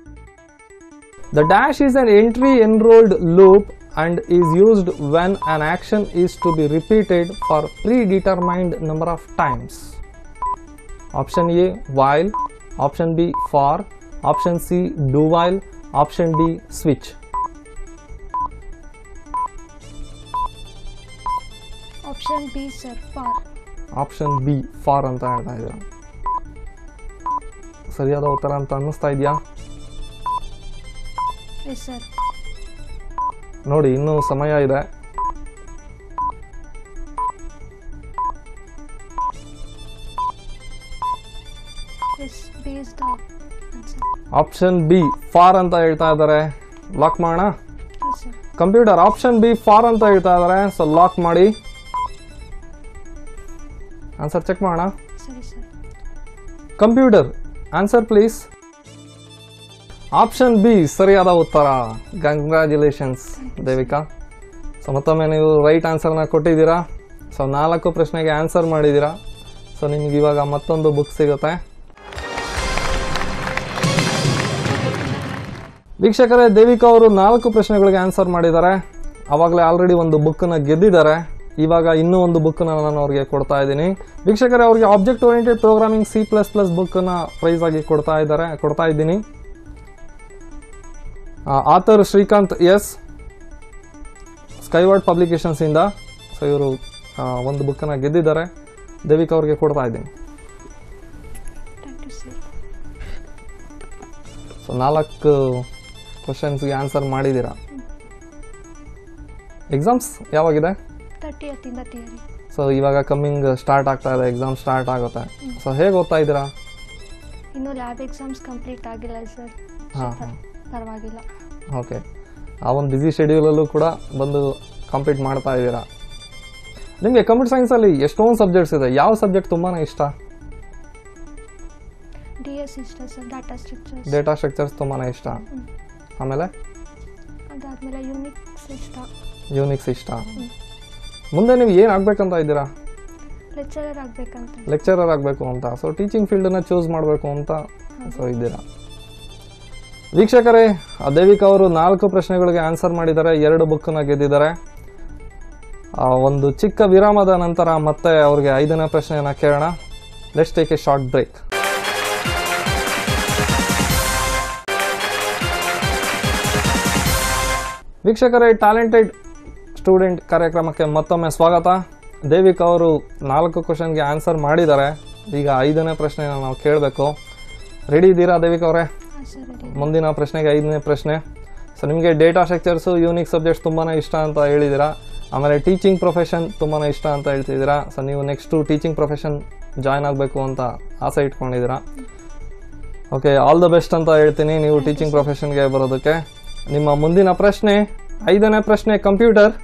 the dash is an entry enrolled loop and is used when an action is to be repeated for predetermined number of times option A while option B for option C do while option D switch option B sir for option B for ಅಂತ ಹೇಳ್ತಾ ಇದ್ದೀರಾ ಸರಿಯಾದ ಉತ್ತರ ಅಂತ ಅನ್ನಿಸ್ತಾ ಇದೆಯಾ ಎಸ್ ಸರ್ ನೋಡಿ ಇನ್ನೂ ಸಮಯ ಇದೆ yes B D is the answer option B for ಅಂತ ಹೇಳ್ತಾ ಇದ್ದಾರೆ ಲಾಕ್ ಮಾಡೋಣ yes sir computer option B for ಅಂತ ಹೇಳ್ತಾ ಇದ್ದಾರೆ ಸೊ ಲಾಕ್ ಮಾಡಿ ಆನ್ಸರ್ ಚೆಕ್ ಮಾಡೋಣ ಸರಿ sir computer answer please option B ಸರಿಯಾದ ಉತ್ತರ ಕಂಗ್ರ್ಯಾಚುಲೇಷನ್ಸ್ ದೇವಿಕಾ ಸೊ ಮತ್ತೊಮ್ಮೆ ನೀವು ರೈಟ್ ಆನ್ಸರ್ನ ಕೊಟ್ಟಿದ್ದೀರಾ ಸೊ ನಾಲ್ಕು ಪ್ರಶ್ನೆಗೆ ಆನ್ಸರ್ ಮಾಡಿದ್ದೀರಾ ಸೊ ನಿಮ್ಗೆ ಇವಾಗ ಮತ್ತೊಂದು ಬುಕ್ ಸಿಗುತ್ತೆ ವೀಕ್ಷಕರೇ ದೇವಿಕಾ ಅವರು ನಾಲ್ಕು ಪ್ರಶ್ನೆಗಳಿಗೆ ಆನ್ಸರ್ ಮಾಡಿದ್ದಾರೆ ಆವಾಗಲೇ ಆಲ್ರೆಡಿ ಒಂದು ಬುಕ್ಕನ್ನು ಗೆದ್ದಿದ್ದಾರೆ ಇವಾಗ ಇನ್ನೂ ಒಂದು ಬುಕ್ಕನ್ನು ನಾನು ಅವ್ರಿಗೆ ಕೊಡ್ತಾ ಇದ್ದೀನಿ ವೀಕ್ಷಕರೇ ಅವ್ರಿಗೆ object oriented programming C plus plus ಬುಕ್ಕನ್ನು ಪ್ರೈಸ್ ಆಗಿ ಕೊಡ್ತಾ ಇದ್ದಾರೆ ಕೊಡ್ತಾ ಇದ್ದೀನಿ ಆಥರ್ ಶ್ರೀಕಾಂತ್ ಎಸ್ ಸ್ಕೈವರ್ಡ್ ಪಬ್ಲಿಕೇಶನ್ಸಿಂದ ಸೊ ಇವರು ಒಂದು ಬುಕ್ಕನ್ನು ಗೆದ್ದಿದ್ದಾರೆ ದೇವಿಕಾ ಅವ್ರಿಗೆ ಕೊಡ್ತಾ ಇದ್ದೀನಿ ಥ್ಯಾಂಕ್ ಯು ಸರ್ ಸೊ ನಾಲ್ಕು ಕ್ವಶನ್ಸ್ಗೆ ಆನ್ಸರ್ ಮಾಡಿದ್ದೀರಾ ಎಕ್ಸಾಮ್ಸ್ ಯಾವಾಗಿದೆ ತರ್ಟಿ ಹತ್ತಿಂದ ಥಿಯರಿ ಸೊ ಇವಾಗ ಕಮ್ಮಿಂಗ್ ಸ್ಟಾರ್ಟ್ ಆಗ್ತಾ ಇದೆ ಎಕ್ಸಾಮ್ ಸ್ಟಾರ್ಟ್ ಆಗುತ್ತೆ ಸೊ ಹೇಗೆ ಓದ್ತಾ ಇದ್ದೀರಾ ಇನ್ನೂ ಲ್ಯಾಬ್ ಎಕ್ಸಾಮ್ಸ್ ಕಂಪ್ಲೀಟ್ ಆಗಿಲ್ಲ ಸರ್ ಹಾಂ ಹಾಂ ಪರವಾಗಿಲ್ಲ ಓಕೆ ಆ ಒಂದು ಬ್ಯುಸಿ ಶೆಡ್ಯೂಲಲ್ಲೂ ಕೂಡ ಬಂದು ಕಂಪ್ಲೀಟ್ ಮಾಡ್ತಾ ಇದ್ದೀರಾ ನಿಮಗೆ ಕಂಪ್ಯೂಟರ್ ಸೈನ್ಸಲ್ಲಿ ಎಷ್ಟೊಂದು ಸಬ್ಜೆಕ್ಟ್ಸ್ ಇದೆ ಯಾವ ಸಬ್ಜೆಕ್ಟ್ ತುಂಬಾ ಇಷ್ಟ ಡಿ ಎಸ್ ಇಷ್ಟ sir data structures data structures ತುಂಬಾ ಇಷ್ಟ ಆಮೇಲೆ ಅದಾದಮೇಲೆ ಯೂನಿಕ್ಸ್ ಇಷ್ಟ ಯೂನಿಕ್ಸ್ ಇಷ್ಟ ಮುಂದೆ ನೀವು ಏನು ಆಗ್ಬೇಕಂತ ಇದ್ದೀರಾ ಲೆಕ್ಚರರ್ ಆಗಬೇಕಂತ ಲೆಕ್ಚರರ್ ಆಗಬೇಕು ಅಂತ ಸೊ ಟೀಚಿಂಗ್ ಫೀಲ್ಡನ್ನು ಚೂಸ್ ಮಾಡಬೇಕು ಅಂತ ಸೊ ಇದ್ದೀರಾ ವೀಕ್ಷಕರೇ ಆ ದೇವಿಕಾ ಅವರು ನಾಲ್ಕು ಪ್ರಶ್ನೆಗಳಿಗೆ ಆನ್ಸರ್ ಮಾಡಿದ್ದಾರೆ ಎರಡು ಬುಕ್ಕನ್ನು ಗೆದ್ದಿದ್ದಾರೆ ಆ, ಒಂದು ಚಿಕ್ಕ ವಿರಾಮದ ನಂತರ ಮತ್ತೆ ಅವ್ರಿಗೆ ಐದನೇ ಪ್ರಶ್ನೆಯನ್ನು ಕೇಳೋಣ let's take a short break ವೀಕ್ಷಕರೇ ಟ್ಯಾಲೆಂಟೆಡ್ ಸ್ಟೂಡೆಂಟ್ ಕಾರ್ಯಕ್ರಮಕ್ಕೆ ಮತ್ತೊಮ್ಮೆ ಸ್ವಾಗತ ದೇವಿಕಾ ಅವರು ನಾಲ್ಕು ಕ್ವಶನ್ಗೆ ಆನ್ಸರ್ ಮಾಡಿದ್ದಾರೆ ಈಗ ಐದನೇ ಪ್ರಶ್ನೆನ ನಾವು ಕೇಳಬೇಕು ರೆಡಿ ಇದ್ದೀರಾ ದೇವಿಕಾ ಅವರೇ ಹಾಂ ಸರ್ ರೆಡಿ ಮುಂದಿನ ಪ್ರಶ್ನೆಗೆ ಐದನೇ ಪ್ರಶ್ನೆ ಸೊ ನಿಮಗೆ ಡೇಟಾ ಸ್ಟ್ರಕ್ಚರ್ಸು ಯೂನಿಕ್ ಸಬ್ಜೆಕ್ಟ್ಸ್ ತುಂಬಾ ಇಷ್ಟ ಅಂತ ಹೇಳಿದ್ದೀರಾ ಆಮೇಲೆ ಟೀಚಿಂಗ್ ಪ್ರೊಫೆಷನ್ ತುಂಬಾ ಇಷ್ಟ ಅಂತ ಹೇಳ್ತಿದ್ದೀರಾ ಸೊ ನೀವು ನೆಕ್ಸ್ಟು ಟೀಚಿಂಗ್ ಪ್ರೊಫೆಷನ್ ಜಾಯ್ನ್ ಆಗಬೇಕು ಅಂತ ಆಸೆ ಇಟ್ಕೊಂಡಿದ್ದೀರಾ ಓಕೆ ಆಲ್ ದ ಬೆಸ್ಟ್ ಅಂತ ಹೇಳ್ತೀನಿ ನೀವು ಟೀಚಿಂಗ್ ಪ್ರೊಫೆಷನ್ಗೆ ಬರೋದಕ್ಕೆ ನಿಮ್ಮ ಮುಂದಿನ ಪ್ರಶ್ನೆ ಐದನೇ ಪ್ರಶ್ನೆ computer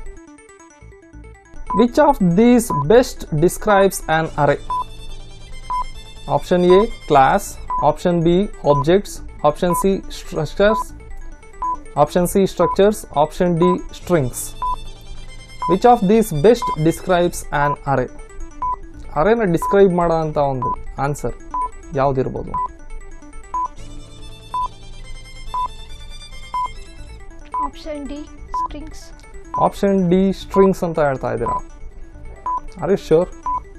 which of these best describes an array option A class option B objects option C structures option C structures option D strings which of these best describes an array ಅರೆನ ಡಿಸ್ಕ್ರೈಬ್ ಮಾಡೋ ಅಂತ ಒಂದು ಆನ್ಸರ್ ಯಾವುದಿರ್ಬೋದು option D strings option D strings ಅಂತ ಹೇಳ್ತಾ ಇದ್ದೀರಾ ಆರ್ ಯು ಶ್ಯೂರ್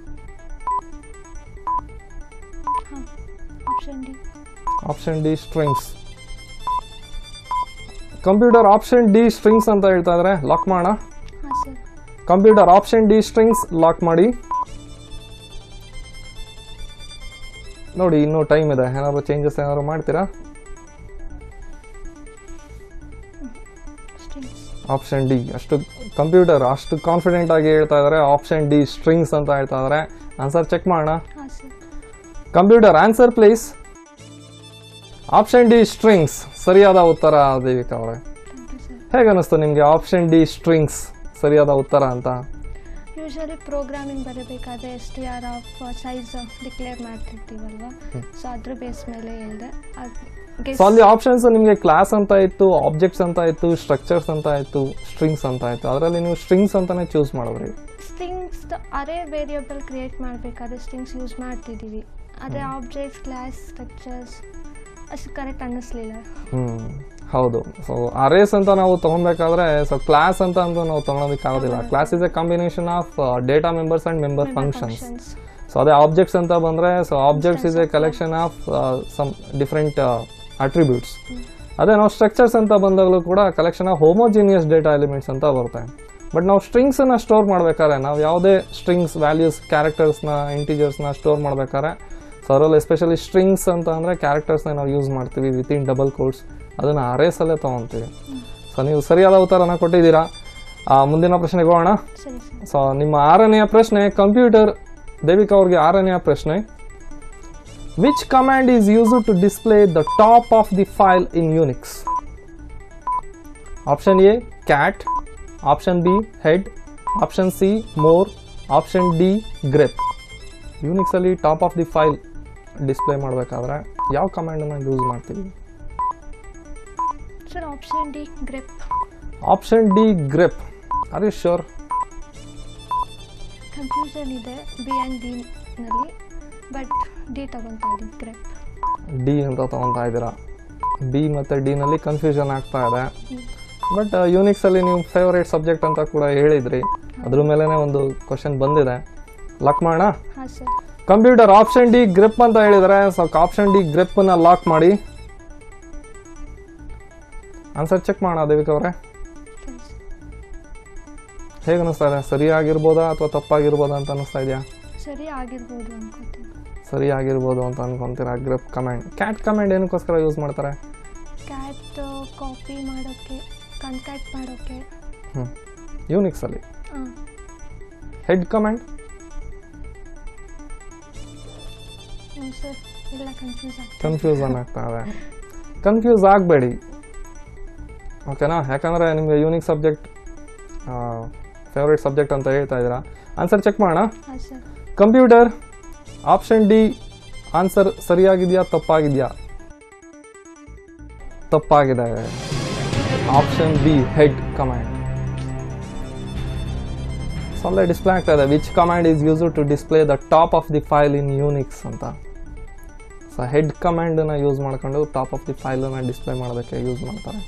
ಹಾಂ option D option D strings computer option D strings ಅಂತ ಹೇಳ್ತಾ ಇದ್ದಾರೆ ಲಾಕ್ ಮಾಡೋಣ ಹಾಂ sir computer option D strings lock ಮಾಡಿ ನೋಡಿ ಇನ್ನೂ ಟೈಮ್ ಇದೆ ಏನಾದ್ರು ಚೇಂಜಸ್ ಏನಾದ್ರು ಮಾಡ್ತೀರಾ ಸ್ಟ್ರಿಂಗ್ಸ್ ಆಪ್ಷನ್ ಡಿ ಅಷ್ಟು ಕಂಪ್ಯೂಟರ್ ಅಷ್ಟು ಕಾನ್ಫಿಡೆಂಟ್ ಆಗಿ ಹೇಳ್ತಾ ಇದ್ದಾರೆ ಆಪ್ಷನ್ ಡಿ ಸ್ಟ್ರಿಂಗ್ಸ್ ಅಂತ ಹೇಳ್ತಾ ಇದ್ದಾರೆ ಆನ್ಸರ್ ಚೆಕ್ ಮಾಡೋಣ ಹಾಂ sir computer answer please option D strings ಸರಿಯಾದ ಉತ್ತರ ದೇವಿಕಾ ಅವರೇ ಥ್ಯಾಂಕ್ ಯು ಸರ್ ಹೇಗೆ ಅನ್ನಿಸ್ತು ನಿಮಗೆ ಆಪ್ಷನ್ ಡಿ ಸ್ಟ್ರಿಂಗ್ಸ್ ಸರಿಯಾದ ಉತ್ತರ ಅಂತ ಯೂಶಲಿ ಪ್ರೋಗ್ರಾಮಿಂಗ್ ಬರಬೇಕಾದ್ರೆ S T R of size declare ಮಾಡ್ತಿರ್ತೀವಲ್ವ ಸೊ ಅದ್ರ ಬೇಸ್ ಮೇಲೆ ಹೇಳಿದೆ ಸೊ ಅಲ್ಲಿ ಆಪ್ಷನ್ಸ್ ನಿಮಗೆ ಕ್ಲಾಸ್ ಅಂತ ಇತ್ತು ಆಬ್ಜೆಕ್ಟ್ಸ್ ಅಂತ ಇತ್ತು ಸ್ಟ್ರಕ್ಚರ್ಸ್ ಅಂತ ಇತ್ತು ಸ್ಟ್ರಿಂಗ್ಸ್ ಅಂತ ಇತ್ತು ಅದರಲ್ಲಿ ನೀವು ಸ್ಟ್ರಿಂಗ್ಸ್ ಅಂತಾನೆ ಚೂಸ್ ಮಾಡಿದ್ರಿ ಸ್ಟ್ರಿಂಗ್ಸ್ ಅರೇ ವೇರಿಯಬಲ್ ಕ್ರಿಯೇಟ್ ಮಾಡಬೇಕಾದ್ರೆ ಸ್ಟ್ರಿಂಗ್ಸ್ ಯೂಸ್ ಮಾಡ್ತಿದ್ದೀವಿ ಅದೇ ಆಬ್ಜೆಕ್ಟ್ಸ್ ಕ್ಲಾಸ್ ಸ್ಟ್ರಕ್ಚರ್ಸ್ ಅಷ್ಟು ಕರೆಕ್ಟ್ ಅನ್ನಿಸ್ಲಿಲ್ಲ ಹ್ಮ್ ಹೌದು ಸೊ ಅರೇಸ್ ಅಂತ ನಾವು ತಗೊಬೇಕಾದ್ರೆ ಸೊ ಕ್ಲಾಸ್ ಅಂತ ಅಂತ ನಾವು ತಗೊಳೋದಕ್ಕೆ ಆಗೋದಿಲ್ಲ class is a combination of data members and member functions so ಅದೇ ಆಬ್ಜೆಕ್ಟ್ಸ್ ಅಂತ ಬಂದರೆ so objects is a collection of some different attributes ಅದೇ ನಾವು ಸ್ಟ್ರಕ್ಚರ್ಸ್ ಅಂತ ಬಂದಾಗಲೂ ಕೂಡ collection of homogeneous data elements ಅಂತ ಬರುತ್ತೆ ಬಟ್ ನಾವು ಸ್ಟ್ರಿಂಗ್ಸನ್ನು ಸ್ಟೋರ್ ಮಾಡ್ಬೇಕಾದ್ರೆ ನಾವು ಯಾವುದೇ ಸ್ಟ್ರಿಂಗ್ಸ್ ವ್ಯಾಲ್ಯೂಸ್ ಕ್ಯಾರೆಕ್ಟರ್ಸ್ನ ಇಂಟೀಜರ್ಸ್ನ ಸ್ಟೋರ್ ಮಾಡ್ಬೇಕಾದ್ರೆ ಸೊ ಅದರಲ್ಲಿ ಎಸ್ಪೆಷಲಿ ಸ್ಟ್ರಿಂಗ್ಸ್ ಅಂತ ಅಂದರೆ ಕ್ಯಾರೆಕ್ಟರ್ಸ್ನ ನಾವು ಯೂಸ್ ಮಾಡ್ತೀವಿ ವಿತಿನ್ ಡಬಲ್ ಕೋಡ್ಸ್ ಅದನ್ನು ಅರೇಸಲ್ಲೇ ತೊಗೊತೀವಿ ಸೊ ನೀವು ಸರಿಯಾದ ಉತ್ತರನ ಕೊಟ್ಟಿದ್ದೀರಾ ಆ, ಮುಂದಿನ ಪ್ರಶ್ನೆಗೆ ಹೋಗೋಣ ಸರಿ ಸರ್ ಸೊ ನಿಮ್ಮ ಆರನೆಯ ಪ್ರಶ್ನೆ ಕಂಪ್ಯೂಟರ್ ದೇವಿಕಾ ಅವ್ರಿಗೆ ಆರನೆಯ ಪ್ರಶ್ನೆ which command is use to display the top of the file in Unix option A cat option B head option C more option D grep ಯೂನಿಕ್ಸಲ್ಲಿ top of the file display ಮಾಡಬೇಕಾದ್ರೆ ಯಾವ ಕಮಾಂಡನ್ನು ಯೂಸ್ ಮಾಡ್ತೀವಿ sir option D grep option D grep are you sure confusion ಇದೆ ಬಿ ಆ್ಯಂಡ್ ಡಿನಲ್ಲಿ ಬಟ್ ಡಿ ತಗೊತಾ ಇದ್ದೀನಿ ಗ್ರಿಪ್ ಡಿ ಅಂತ ತೊಗೊತಾ ಇದ್ದೀರಾ ಬಿ ಮತ್ತು ಡಿನಲ್ಲಿ ಕನ್ಫ್ಯೂಷನ್ ಆಗ್ತಾ ಇದೆ ಬಟ್ ಯೂನಿಕ್ಸಲ್ಲಿ ನೀವು ಫೇವರೇಟ್ ಸಬ್ಜೆಕ್ಟ್ ಅಂತ ಕೂಡ ಹೇಳಿದ್ರಿ ಅದ್ರ ಮೇಲೇ ಒಂದು ಕ್ವಶನ್ ಬಂದಿದೆ ಲಾಕ್ ಮಾಡೋಣ ಹಾಂ sir computer option D grep ಅಂತ ಹೇಳಿದರೆ ಸೊ ಆಪ್ಷನ್ ಡಿ ಗ್ರಿಪ್ಪನ್ನು ಲಾಕ್ ಮಾಡಿ ಆನ್ಸರ್ ಚೆಕ್ ಮಾಡೋಣ ದೇವಿಕ್ ಅವರೇ ಹೇಗೆ ಅನಿಸ್ತಾ ಇದೆ ಸರಿಯಾಗಿರ್ಬೋದಾ ಅಥವಾ ತಪ್ಪಾಗಿರ್ಬೋದಾ ಅಂತ ಅನಿಸ್ತಾ ಇದೆಯಾ ಸರಿ ಆಗಿರ್ಬೋದು ಅನ್ಕೋತೀನಿ ಸರಿಯಾಗಿರ್ಬೋದು ಅಂತ ಅನ್ಕೊಂತೀರಾ ಗ್ರಿಪ್ ಕಮೆಂಟ್ ಕ್ಯಾಟ್ ಕಮೆಂಟ್ ಏನಕ್ಕೋಸ್ಕರ ಯೂಸ್ ಮಾಡ್ತಾರೆ ಕ್ಯಾಟ್ ಕಾಪಿ ಮಾಡೋಕ್ಕೆ ಕನ್ಕ್ಯಾಟ್ ಮಾಡೋಕ್ಕೆ ಹ್ಞೂ ಯೂನಿಕ್ಸಲ್ಲಿ ಹಾಂ ಹೆಡ್ ಕಮೆಂಟ್ ಹ್ಞೂ ಸರ್ ಎಲ್ಲ ಕನ್ಫ್ಯೂಸ್ ಆಗ್ತದೆ ಕನ್ಫ್ಯೂಸನ್ ಆಗ್ತಾ ಇದೆ ಕನ್ಫ್ಯೂಸ್ ಆಗಬೇಡಿ ಓಕೆನಾ ಯಾಕಂದರೆ ನಿಮಗೆ ಯೂನಿಕ್ ಸಬ್ಜೆಕ್ಟ್ ಫೇವ್ರೇಟ್ ಸಬ್ಜೆಕ್ಟ್ ಅಂತ ಹೇಳ್ತಾ ಇದ್ದೀರಾ ಆನ್ಸರ್ ಚೆಕ್ ಮಾಡೋಣ ಹಾಂ sir computer option D answer ಸರಿಯಾಗಿದೆಯಾ ತಪ್ಪಾಗಿದೆಯಾ ತಪ್ಪಾಗಿದೆ ಆಪ್ಷನ್ ಬಿ ಹೆಡ್ ಕಮಾಂಡ್ ಸೊಳ್ಳೆ ಡಿಸ್ಪ್ಲೇ ಆಗ್ತಾ ಇದೆ which command is use to display the top of the file in Unix ಅಂತ ಸೊ ಹೆಡ್ ಕಮಾಂಡನ್ನು ಯೂಸ್ ಮಾಡ್ಕೊಂಡು ಟಾಪ್ ಆಫ್ ದಿ ಫೈಲನ್ನು ಡಿಸ್ಪ್ಲೇ ಮಾಡೋದಕ್ಕೆ ಯೂಸ್ ಮಾಡ್ತಾರೆ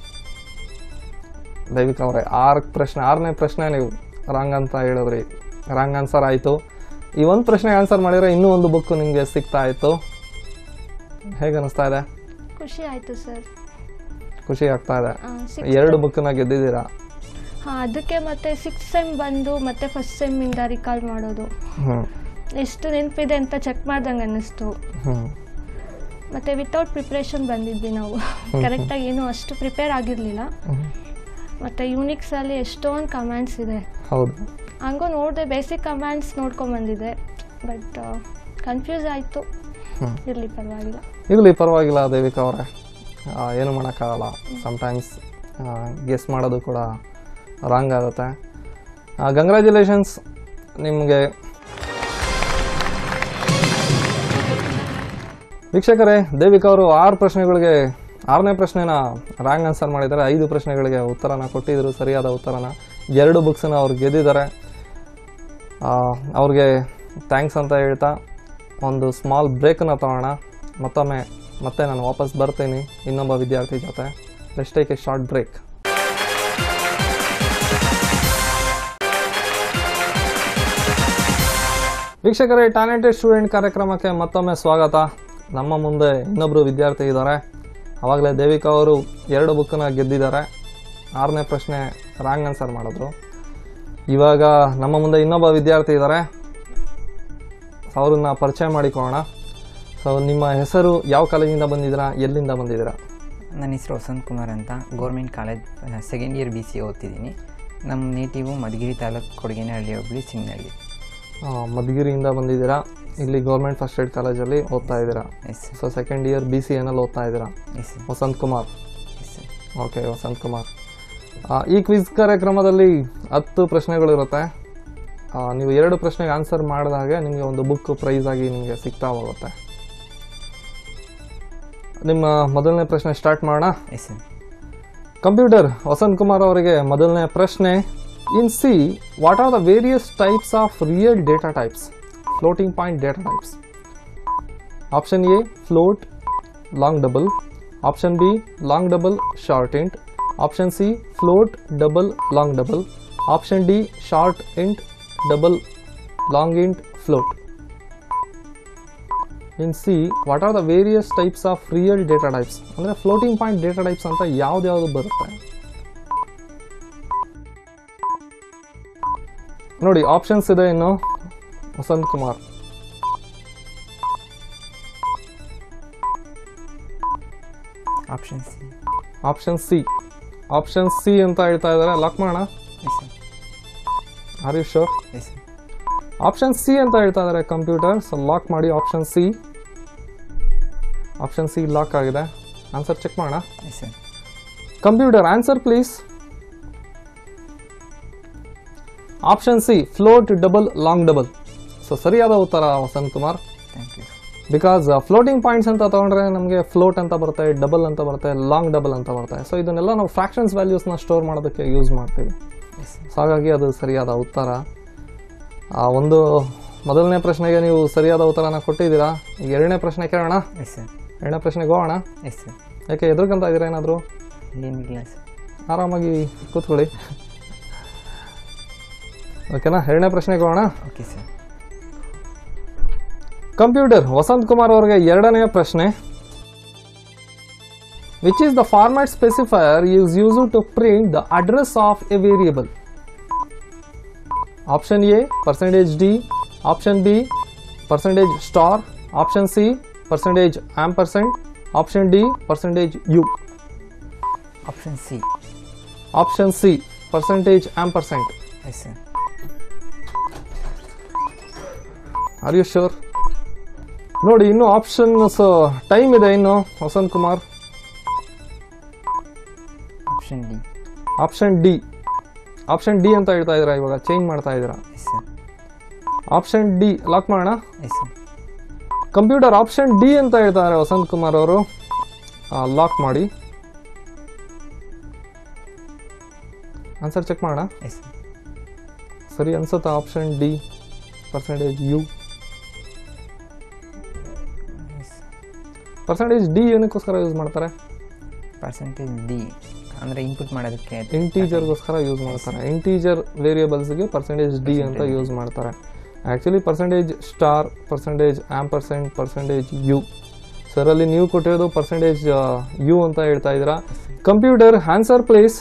ದೈವಿಕ್ ಅವರೇ ಆರು ಪ್ರಶ್ನೆ ಆರನೇ ಪ್ರಶ್ನೆ ನೀವು ರಾಂಗ್ ಅಂತ ಹೇಳಿದ್ರಿ ರಾಂಗ್ ಆನ್ಸರ್ ಆಯಿತು ಈ ಒಂದು ಪ್ರಶ್ನೆಗೆ ಆನ್ಸರ್ ಮಾಡಿದರೆ ಇನ್ನೂ ಒಂದು ಬುಕ್ ನಿಮಗೆ ಸಿಗ್ತಾ ಇತ್ತು ಹೇಗೆ ಅನಿಸ್ತಾ ಇದೆ ಖುಷಿ ಆಯಿತು ಸರ್ ಖುಷಿ ಆಗ್ತಾ ಇದೆ ಸಿಕ್ಸ್ ಎರಡು ಬುಕ್ಕನ್ನ ಗೆದ್ದಿದ್ದೀರಾ ಹಾಂ ಅದಕ್ಕೆ ಮತ್ತೆ ಸಿಕ್ಸ್ ಸೆಮ್ ಬಂದು ಮತ್ತೆ ಫಸ್ಟ್ ಸೆಮ್ಮಿಂದ ರಿಕಾಲ್ ಮಾಡೋದು ಹ್ಞೂ ಎಷ್ಟು ನೆನಪಿದೆ ಅಂತ ಚೆಕ್ ಮಾಡ್ದಂಗೆ ಅನ್ನಿಸ್ತು ಹ್ಞೂ ಮತ್ತು ವಿತೌಟ್ ಪ್ರಿಪ್ರೇಷನ್ ಬಂದಿದ್ವಿ ನಾವು ಕರೆಕ್ಟಾಗಿ ಏನೂ ಅಷ್ಟು ಪ್ರಿಪೇರ್ ಆಗಿರಲಿಲ್ಲ ಮತ್ತು ಯೂನಿಕ್ಸಲ್ಲಿ ಎಷ್ಟೊಂದು ಕಮ್ಯಾಂಡ್ಸ್ ಇದೆ ಹೌದು ಹಂಗೂ ನೋಡಿದೆ ಬೇಸಿಕ್ ಕಮ್ಯಾಂಡ್ಸ್ ನೋಡ್ಕೊಂಬಂದಿದೆ ಬಟ್ ಕನ್ಫ್ಯೂಸ್ ಆಯಿತು ಹ್ಮ್. ಇರಲಿ ಪರವಾಗಿಲ್ಲ ಇರಲಿ ಪರವಾಗಿಲ್ಲ ದೇವಿಕ ಅವರೇ ಏನು ಮಾಡೋಕ್ಕಾಗಲ್ಲ ಸಮ್ಟೈಮ್ಸ್ ಗೆಸ್ ಮಾಡೋದು ಕೂಡ ರಾಂಗ್ ಆಗುತ್ತೆ ಕಂಗ್ರ್ಯಾಚುಲೇಷನ್ಸ್ ನಿಮಗೆ ವೀಕ್ಷಕರೇ ದೇವಿಕ ಅವರು ಆರು ಪ್ರಶ್ನೆಗಳಿಗೆ ಆರನೇ ಪ್ರಶ್ನೆನ ರಾಂಗ್ ಆನ್ಸರ್ ಮಾಡಿದ್ದಾರೆ ಐದು ಪ್ರಶ್ನೆಗಳಿಗೆ ಉತ್ತರನ ಕೊಟ್ಟಿದ್ದರು ಸರಿಯಾದ ಉತ್ತರನ ಎರಡು ಬುಕ್ಸನ್ನ ಅವ್ರು ಗೆದ್ದಿದ್ದಾರೆ ಆ, ಅವ್ರಿಗೆ ಥ್ಯಾಂಕ್ಸ್ ಅಂತ ಹೇಳ್ತಾ ಒಂದು ಸ್ಮಾಲ್ ಬ್ರೇಕನ್ನು ತಗೋಣ ಮತ್ತೊಮ್ಮೆ ಮತ್ತೆ ನಾನು ವಾಪಸ್ ಬರ್ತೀನಿ ಇನ್ನೊಬ್ಬ ವಿದ್ಯಾರ್ಥಿ ಜೊತೆ let's take a short break ವೀಕ್ಷಕರೇ ಟ್ಯಾಲೆಂಟೆಡ್ ಸ್ಟೂಡೆಂಟ್ ಕಾರ್ಯಕ್ರಮಕ್ಕೆ ಮತ್ತೊಮ್ಮೆ ಸ್ವಾಗತ ನಮ್ಮ ಮುಂದೆ ಇನ್ನೊಬ್ಬರು ವಿದ್ಯಾರ್ಥಿ ಇದ್ದಾರೆ ಆವಾಗಲೇ ದೇವಿಕಾ ಅವರು ಎರಡು ಬುಕ್ಕನ್ನ ಗೆದ್ದಿದ್ದಾರೆ ಆರನೇ ಪ್ರಶ್ನೆ ರಾಂಗ್ ಆನ್ಸರ್ ಮಾಡಿದ್ರು ಇವಾಗ ನಮ್ಮ ಮುಂದೆ ಇನ್ನೊಬ್ಬ ವಿದ್ಯಾರ್ಥಿ ಇದ್ದಾರೆ ಅವ್ರನ್ನ ಪರಿಚಯ ಮಾಡಿಕೊಳ್ಳೋಣ ಸೊ ನಿಮ್ಮ ಹೆಸರು ಯಾವ ಕಾಲೇಜಿಂದ ಬಂದಿದ್ದೀರಾ ಎಲ್ಲಿಂದ ಬಂದಿದ್ದೀರಾ ನನ್ನ ಹೆಸರು ವಸಂತ್ ಕುಮಾರ್ ಅಂತ government college second year B C ಓದ್ತಿದ್ದೀನಿ ನಮ್ಮ ನೇಟಿವು ಮಧುಗಿರಿ ತಾಲೂಕು ಕೊಡಗೇನಹಳ್ಳಿ ಹೋಬಳಿ ಸಿಂಗನಹಳ್ಳಿ ಆ, ಮಧುಗಿರಿಯಿಂದ ಬಂದಿದ್ದೀರಾ ಇಲ್ಲಿ ಗೌರ್ಮೆಂಟ್ ಫಸ್ಟ್ ಏಡ್ ಕಾಲೇಜಲ್ಲಿ ಓದ್ತಾ ಇದ್ದೀರಾ yes so second year B C ಎನಲ್ಲಿ ಓದ್ತಾ ಇದ್ದೀರಾ yes Vasanth Kumar yes okay Vasanth Kumar ಆ, ಈ ಕ್ವಿಜ್ ಕಾರ್ಯಕ್ರಮದಲ್ಲಿ ಹತ್ತು ಪ್ರಶ್ನೆಗಳಿರುತ್ತೆ ಆ, ನೀವು ಎರಡು ಪ್ರಶ್ನೆಗೆ ಆನ್ಸರ್ ಮಾಡಿದ ಹಾಗೆ ನಿಮಗೆ ಒಂದು ಬುಕ್ ಪ್ರೈಸ್ ಆಗಿ ನಿಮಗೆ ಸಿಗ್ತಾ ಹೋಗುತ್ತೆ ನಿಮ್ಮ ಮೊದಲನೇ ಪ್ರಶ್ನೆ ಸ್ಟಾರ್ಟ್ ಮಾಡೋಣ ಎಸ್ ಕಂಪ್ಯೂಟರ್ ವಸಂತ್ ಕುಮಾರ್ ಅವರಿಗೆ ಮೊದಲನೇ ಪ್ರಶ್ನೆ in C what are the various types of real data types floating point data types option A float long double option B long double short int option C float double long double option D short int double long int float in C what are the various types of real data types ಅಂದರೆ ಫ್ಲೋಟಿಂಗ್ ಪಾಯಿಂಟ್ ಡೇಟಾ ಟೈಪ್ಸ್ ಅಂತ ಯಾವ್ದ್ಯಾವ್ದು ಬರುತ್ತೆ ನೋಡಿ ಆಪ್ಷನ್ಸ್ ಇದೆ ಇನ್ನು Vasant Kumar option C option C option C ಅಂತ ಹೇಳ್ತಾ ಇದ್ದಾರೆ ಲಾಕ್ ಮಾಡೋಣ yes are you sure yes option C ಅಂತ ಹೇಳ್ತಾ ಇದ್ದಾರೆ ಕಂಪ್ಯೂಟರ್ ಸೊ ಲಾಕ್ ಮಾಡಿ option C option C lock ಆಗಿದೆ ಆನ್ಸರ್ ಚೆಕ್ ಮಾಡೋಣ yes sir computer answer please option C float double long double so ಸರಿಯಾದ ಉತ್ತರ Vasant Kumar thank you because floating points ಅಂತ ತೊಗೊಂಡ್ರೆ ನಮಗೆ ಫ್ಲೋಟ್ ಅಂತ ಬರುತ್ತೆ ಡಬಲ್ ಅಂತ ಬರುತ್ತೆ ಲಾಂಗ್ ಡಬಲ್ ಅಂತ ಬರುತ್ತೆ ಸೊ ಇದನ್ನೆಲ್ಲ ನಾವು ಫ್ರಾಕ್ಷನ್ಸ್ ವ್ಯಾಲ್ಯೂಸ್ನ ಸ್ಟೋರ್ ಮಾಡೋದಕ್ಕೆ ಯೂಸ್ ಮಾಡ್ತೀವಿ ಎಸ್ ಸೊ ಹಾಗಾಗಿ ಅದು ಸರಿಯಾದ ಉತ್ತರ ಆ ಒಂದು ಮೊದಲನೇ ಪ್ರಶ್ನೆಗೆ ನೀವು ಸರಿಯಾದ ಉತ್ತರನ ಕೊಟ್ಟಿದ್ದೀರಾ ಈಗ ಎರಡನೇ ಪ್ರಶ್ನೆ ಕೇಳೋಣ ಎಸ್ ಸರ್ ಎರಡನೇ ಪ್ರಶ್ನೆಗೆ ಹೋಗೋಣ ಎಸ್ ಸರ್ ಯಾಕೆ ಎದುರ್ಕೊಂತ ಇದ್ದೀರಾ ಏನಾದರೂ ಏನಿಲ್ಲ ಸರ್ ಆರಾಮಾಗಿ ಕೂತ್ಕೊಳ್ಳಿ ಓಕೆನಾ ಎರಡನೇ ಪ್ರಶ್ನೆಗೆ ಹೋಗೋಣ okay sir computer Vasant Kumar ಅವರಿಗೆ ಎರಡನೆಯ ಪ್ರಶ್ನೆ which is the format specifier use use to print the address of a variable option A percentage D option B percentage star option C percentage ampersand option D percentage U option C option C percentage ampersand yes sir are you sure ನೋಡಿ ಇನ್ನು ಆಪ್ಷನ್ಸ್ ಟೈಮ್ ಇದೆ ಇನ್ನು Vasant Kumar option D option D option D ಅಂತ ಹೇಳ್ತಾ ಇದ್ದೀರಾ ಇವಾಗ ಚೇಂಜ್ ಮಾಡ್ತಾ ಇದ್ದೀರಾ yes sir option D lock ಮಾಡೋಣ yes sir computer option D ಅಂತ ಹೇಳ್ತಾರೆ ವಸಂತ್ ಕುಮಾರ್ ಅವರು ಲಾಕ್ ಮಾಡಿ ಆನ್ಸರ್ ಚೆಕ್ ಮಾಡೋಣ ಎಸ್ ಸರ್ ಸರಿ ಅನ್ಸುತ್ತಾ option D percentage U yes percentage D ಏನಕ್ಕೋಸ್ಕರ ಯೂಸ್ ಮಾಡ್ತಾರೆ ಪರ್ಸೆಂಟೇಜ್ ಡಿ ಅಂದರೆ ಇನ್ಪುಟ್ ಮಾಡೋದಕ್ಕೆ ಇಂಟೀಜರ್ಗೋಸ್ಕರ ಯೂಸ್ ಮಾಡ್ತಾರೆ ಇಂಟೀಜರ್ ವೇರಿಯೇಬಲ್ಸ್ಗೆ ಪರ್ಸೆಂಟೇಜ್ ಡಿ ಅಂತ ಯೂಸ್ ಮಾಡ್ತಾರೆ actually percentage star percentage ampersand percentage U ಸರಲ್ಲಿ ನೀವು ಕೊಟ್ಟಿರೋದು ಪರ್ಸೆಂಟೇಜ್ ಯು ಅಂತ ಹೇಳ್ತಾ ಇದ್ದೀರಾ ಕಂಪ್ಯೂಟರ್ ಆನ್ಸರ್ ಪ್ಲೇಸ್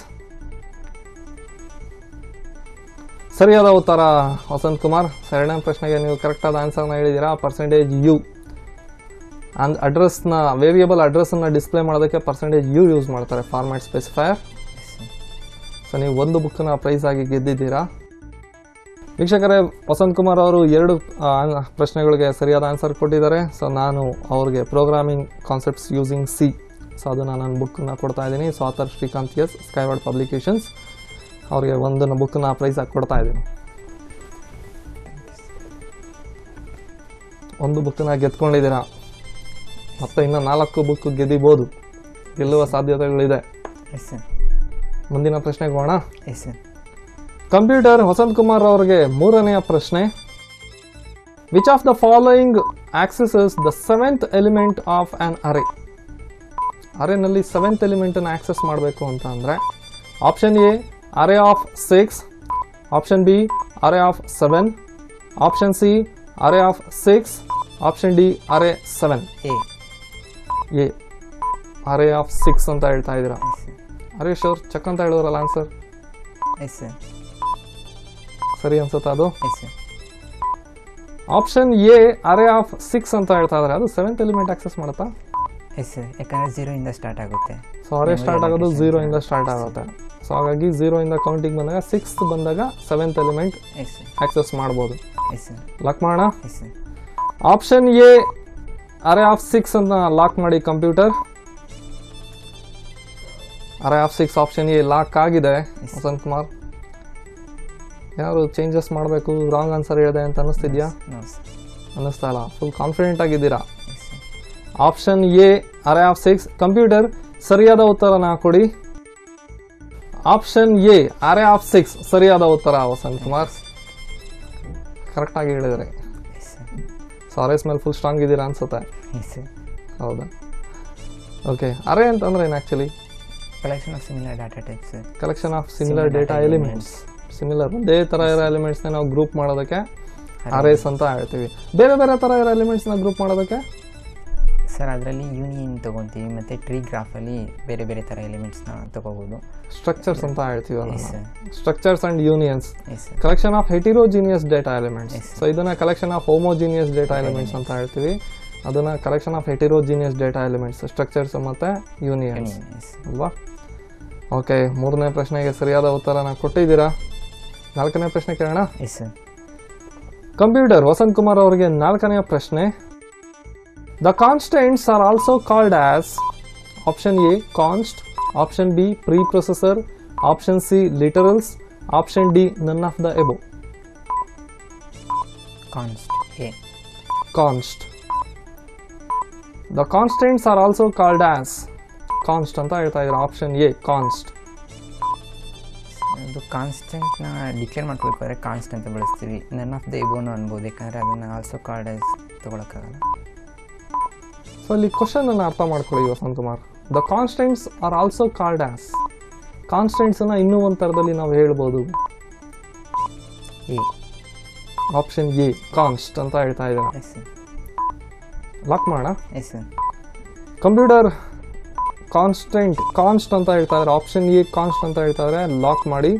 ಸರಿಯಾದ ಉತ್ತರ ವಸಂತ್ ಕುಮಾರ್ ಎರಡನೇ ಪ್ರಶ್ನೆಗೆ ನೀವು ಕರೆಕ್ಟಾದ ಆನ್ಸರ್ನ ಹೇಳಿದ್ದೀರಾ ಪರ್ಸೆಂಟೇಜ್ ಯು ಅಂದ್ ಅಡ್ರೆಸ್ನ ವೇರಿಯಬಲ್ ಅಡ್ರೆಸ್ಸನ್ನು ಡಿಸ್ಪ್ಲೇ ಮಾಡೋದಕ್ಕೆ ಪರ್ಸೆಂಟೇಜ್ ಯು ಯೂಸ್ ಮಾಡ್ತಾರೆ format specifier yes sir so ನೀವು ಒಂದು ಬುಕ್ಕನ್ನ ಪ್ರೈಸ್ ಆಗಿ ಗೆದ್ದಿದ್ದೀರಾ ವೀಕ್ಷಕರೇ ವಸಂತ್ ಕುಮಾರ್ ಅವರು ಎರಡು ಆ, ಪ್ರಶ್ನೆಗಳಿಗೆ ಸರಿಯಾದ ಆನ್ಸರ್ ಕೊಟ್ಟಿದ್ದಾರೆ ಸೊ ನಾನು ಅವ್ರಿಗೆ programming concepts using C so ಅದನ್ನು ನಾನು ಬುಕ್ಕನ್ನ ಕೊಡ್ತಾ ಇದ್ದೀನಿ so author Srikanth S Skyward publications ಅವ್ರಿಗೆ ಒಂದು ಬುಕ್ಕನ್ನ ಪ್ರೈಸ್ ಆಗಿ ಕೊಡ್ತಾ ಇದ್ದೀನಿ ಒಂದು ಬುಕ್ಕನ್ನ ಗೆದ್ಕೊಂಡಿದ್ದೀರಾ ಮತ್ತೆ ಇನ್ನು ನಾಲ್ಕು ಬುಕ್ ಗೆದ್ದಿಬೋದು ಗೆಲ್ಲುವ ಸಾಧ್ಯತೆಗಳಿದೆ ಎಸ್ ಸರ್ ಮುಂದಿನ ಪ್ರಶ್ನೆಗೆ ಹೋಗೋಣ yes sir computer Vasant Kumar ಅವರಿಗೆ ಮೂರನೆಯ ಪ್ರಶ್ನೆ which of the following accesses the seventh element of an array ಅರೆನಲ್ಲಿ ಸೆವೆಂತ್ ಎಲಿಮೆಂಟನ್ನು ಆಕ್ಸೆಸ್ ಮಾಡಬೇಕು ಅಂತ ಅಂದರೆ option A array of six option B array of seven option C array of six option D array seven A A array of six ಅಂತ ಹೇಳ್ತಾ ಇದ್ದೀರಾ yes sir are sure check ಅಂತ ಹೇಳಿದ್ರಲ್ಲ ಆನ್ಸರ್ ಎಸ್ ಸರ್ ಸರಿ ಅನ್ಸುತ್ತಾ ಅದು S sir option A array of six ಅಂತ ಹೇಳ್ತಾ ಇದ್ದಾರೆ ಅದು ಸೆವೆಂತ್ ಎಲಿಮೆಂಟ್ ಆಕ್ಸೆಸ್ ಮಾಡುತ್ತಾ ಎಸ್ ಸರ್ ಯಾಕಂದರೆ ಜೀರೋಯಿಂದ ಸ್ಟಾರ್ಟ್ ಆಗುತ್ತೆ ಸೊ ಅರೆ ಸ್ಟಾರ್ಟ್ ಆಗೋದು ಝೀರೋ ಇಂದ ಸ್ಟಾರ್ಟ್ ಆಗುತ್ತೆ ಸೊ ಹಾಗಾಗಿ ಝೀರೋ ಇಂದ ಕೌಂಟಿಂಗ್ ಬಂದಾಗ ಸಿಕ್ಸ್ತ್ ಬಂದಾಗ seventh element yes sir access ಮಾಡ್ಬೋದು ಎಸ್ ಸರ್ ಲಾಕ್ ಮಾಡೋಣ yes sir option A array of six ಅಂತ ಲಾಕ್ ಮಾಡಿ computer array of six option A lock ಆಗಿದೆ ವಸಂತ್ ಕುಮಾರ್ ಏನಾದ್ರು ಚೇಂಜಸ್ ಮಾಡಬೇಕು ರಾಂಗ್ ಆನ್ಸರ್ ಹೇಳಿದೆ ಅಂತ ಅನ್ನಿಸ್ತಿದ್ಯಾ ನೋ ಸರ್ ಅನ್ನಿಸ್ತಾ ಇಲ್ಲ ಫುಲ್ ಕಾನ್ಫಿಡೆಂಟ್ ಆಗಿದ್ದೀರಾ yes sir option A array of six computer ಸರಿಯಾದ ಉತ್ತರನ ಕೊಡಿ option A array of six ಸರಿಯಾದ ಉತ್ತರ ವಸಂತ್ ಕುಮಾರ್ ಕರೆಕ್ಟಾಗಿ ಹೇಳಿದರೆ ಎಸ್ ಸರ್ ಸೊ ಅರೇಸ್ ಮೇಲೆ ಫುಲ್ ಸ್ಟ್ರಾಂಗ್ ಇದ್ದೀರಾ ಅನ್ಸುತ್ತೆ ಎಸ್ ಸರ್ ಹೌದಾ ಓಕೆ ಅರೆ ಅಂತಂದ್ರೆ ಏನು actually collection of similar data types sir collection of similar data elements similar ಒಂದೇ ಥರ ಇರೋ ಎಲಿಮೆಂಟ್ಸ್ನ ನಾವು ಗ್ರೂಪ್ ಮಾಡೋದಕ್ಕೆ ಅರೇಸ್ ಅಂತ ಹೇಳ್ತೀವಿ ಬೇರೆ ಬೇರೆ ಥರ ಇರೋ ಎಲಿಮೆಂಟ್ಸ್ನ ಗ್ರೂಪ್ ಮಾಡೋದಕ್ಕೆ ಸರ್ ಅದರಲ್ಲಿ ಯೂನಿಯನ್ ತೊಗೊತೀವಿ ಮತ್ತು ಟ್ರೀ ಗ್ರಾಫಲ್ಲಿ ಬೇರೆ ಬೇರೆ ಥರ ಎಲಿಮೆಂಟ್ಸ್ನ ತೊಗೋಬೋದು ಸ್ಟ್ರಕ್ಚರ್ಸ್ ಅಂತ ಹೇಳ್ತೀವಿ ಎಸ್ ಅದನ್ನು sir structures and unions yes sir collection of heterogeneous data elements Yes, so ಇದನ್ನ collection of homogeneous data elements ಅಂತ ಹೇಳ್ತೀವಿ ಅದನ್ನ collection of heterogeneous data elements structures ಮತ್ತೆ ಯೂನಿಯನ್ಸ್ ಯೂನಿಯನ್ ಎಸ್ ಅಲ್ವಾ ಓಕೆ ಮೂರನೇ ಪ್ರಶ್ನೆಗೆ ಸರಿಯಾದ ಉತ್ತರನ ಕೊಟ್ಟಿದ್ದೀರಾ ನಾಲ್ಕನೇ ಪ್ರಶ್ನೆ ಕೇಳೋಣ yes sir computer Vasant Kumar ಅವರಿಗೆ ನಾಲ್ಕನೆಯ ಪ್ರಶ್ನೆ the constants are also called as option A const option B preprocessor option C ಲಿಟರಲ್ಸ್ option D none of the above const A const the constants are also called as const ಅಂತ ಹೇಳ್ತಾ ಇದ್ದಾರೆ ಆಪ್ಷನ್ ಎ ಕಾನ್ಸ್ಟ್ ಅದು ಕಾನ್ಸ್ಟೆಂಟ್ನ ಡಿಕ್ಲೇರ್ ಮಾಡ್ಕೊಳ್ಬೇಕಾದ್ರೆ ಕಾನ್ಸ್ಟ್ ಅಂತ ಬಳಸ್ತೀವಿ ನನ್ ಆಫ್ ದ ಎಬೋನು ಅನ್ಬೋದು ಯಾಕಂದರೆ ಅದನ್ನು ಆಲ್ಸೋ ಕಾರ್ಡ್ ಆಸ್ ತೊಗೊಳಕ್ಕಾಗಲ್ಲ ಸೊ ಇಲ್ಲಿ ಕ್ವಶನ್ ಅನ್ನು ಅರ್ಥ ಮಾಡ್ಕೊಳ್ಳಿ Vasant Kumar the constants are also called as ಕಾನ್ಸ್ಟೆಂಟ್ಸನ್ನು ಇನ್ನೂ ಒಂದು ಥರದಲ್ಲಿ ನಾವು ಹೇಳ್ಬೋದು ಎ ಆಪ್ಷನ್ ಎ ಕಾನ್ಸ್ಟ್ ಅಂತ ಹೇಳ್ತಾ ಇದ್ದಾರೆ ಎಸ್ ಸರ್ ಲಾಕ್ ಮಾಡೋಣ yes sir computer constant const ಅಂತ ಹೇಳ್ತಾ ಇದ್ದಾರೆ ಆಪ್ಷನ್ ಎ ಕಾನ್ಸ್ಟ್ ಅಂತ ಹೇಳ್ತಾ ಇದ್ದಾರೆ ಲಾಕ್ ಮಾಡಿ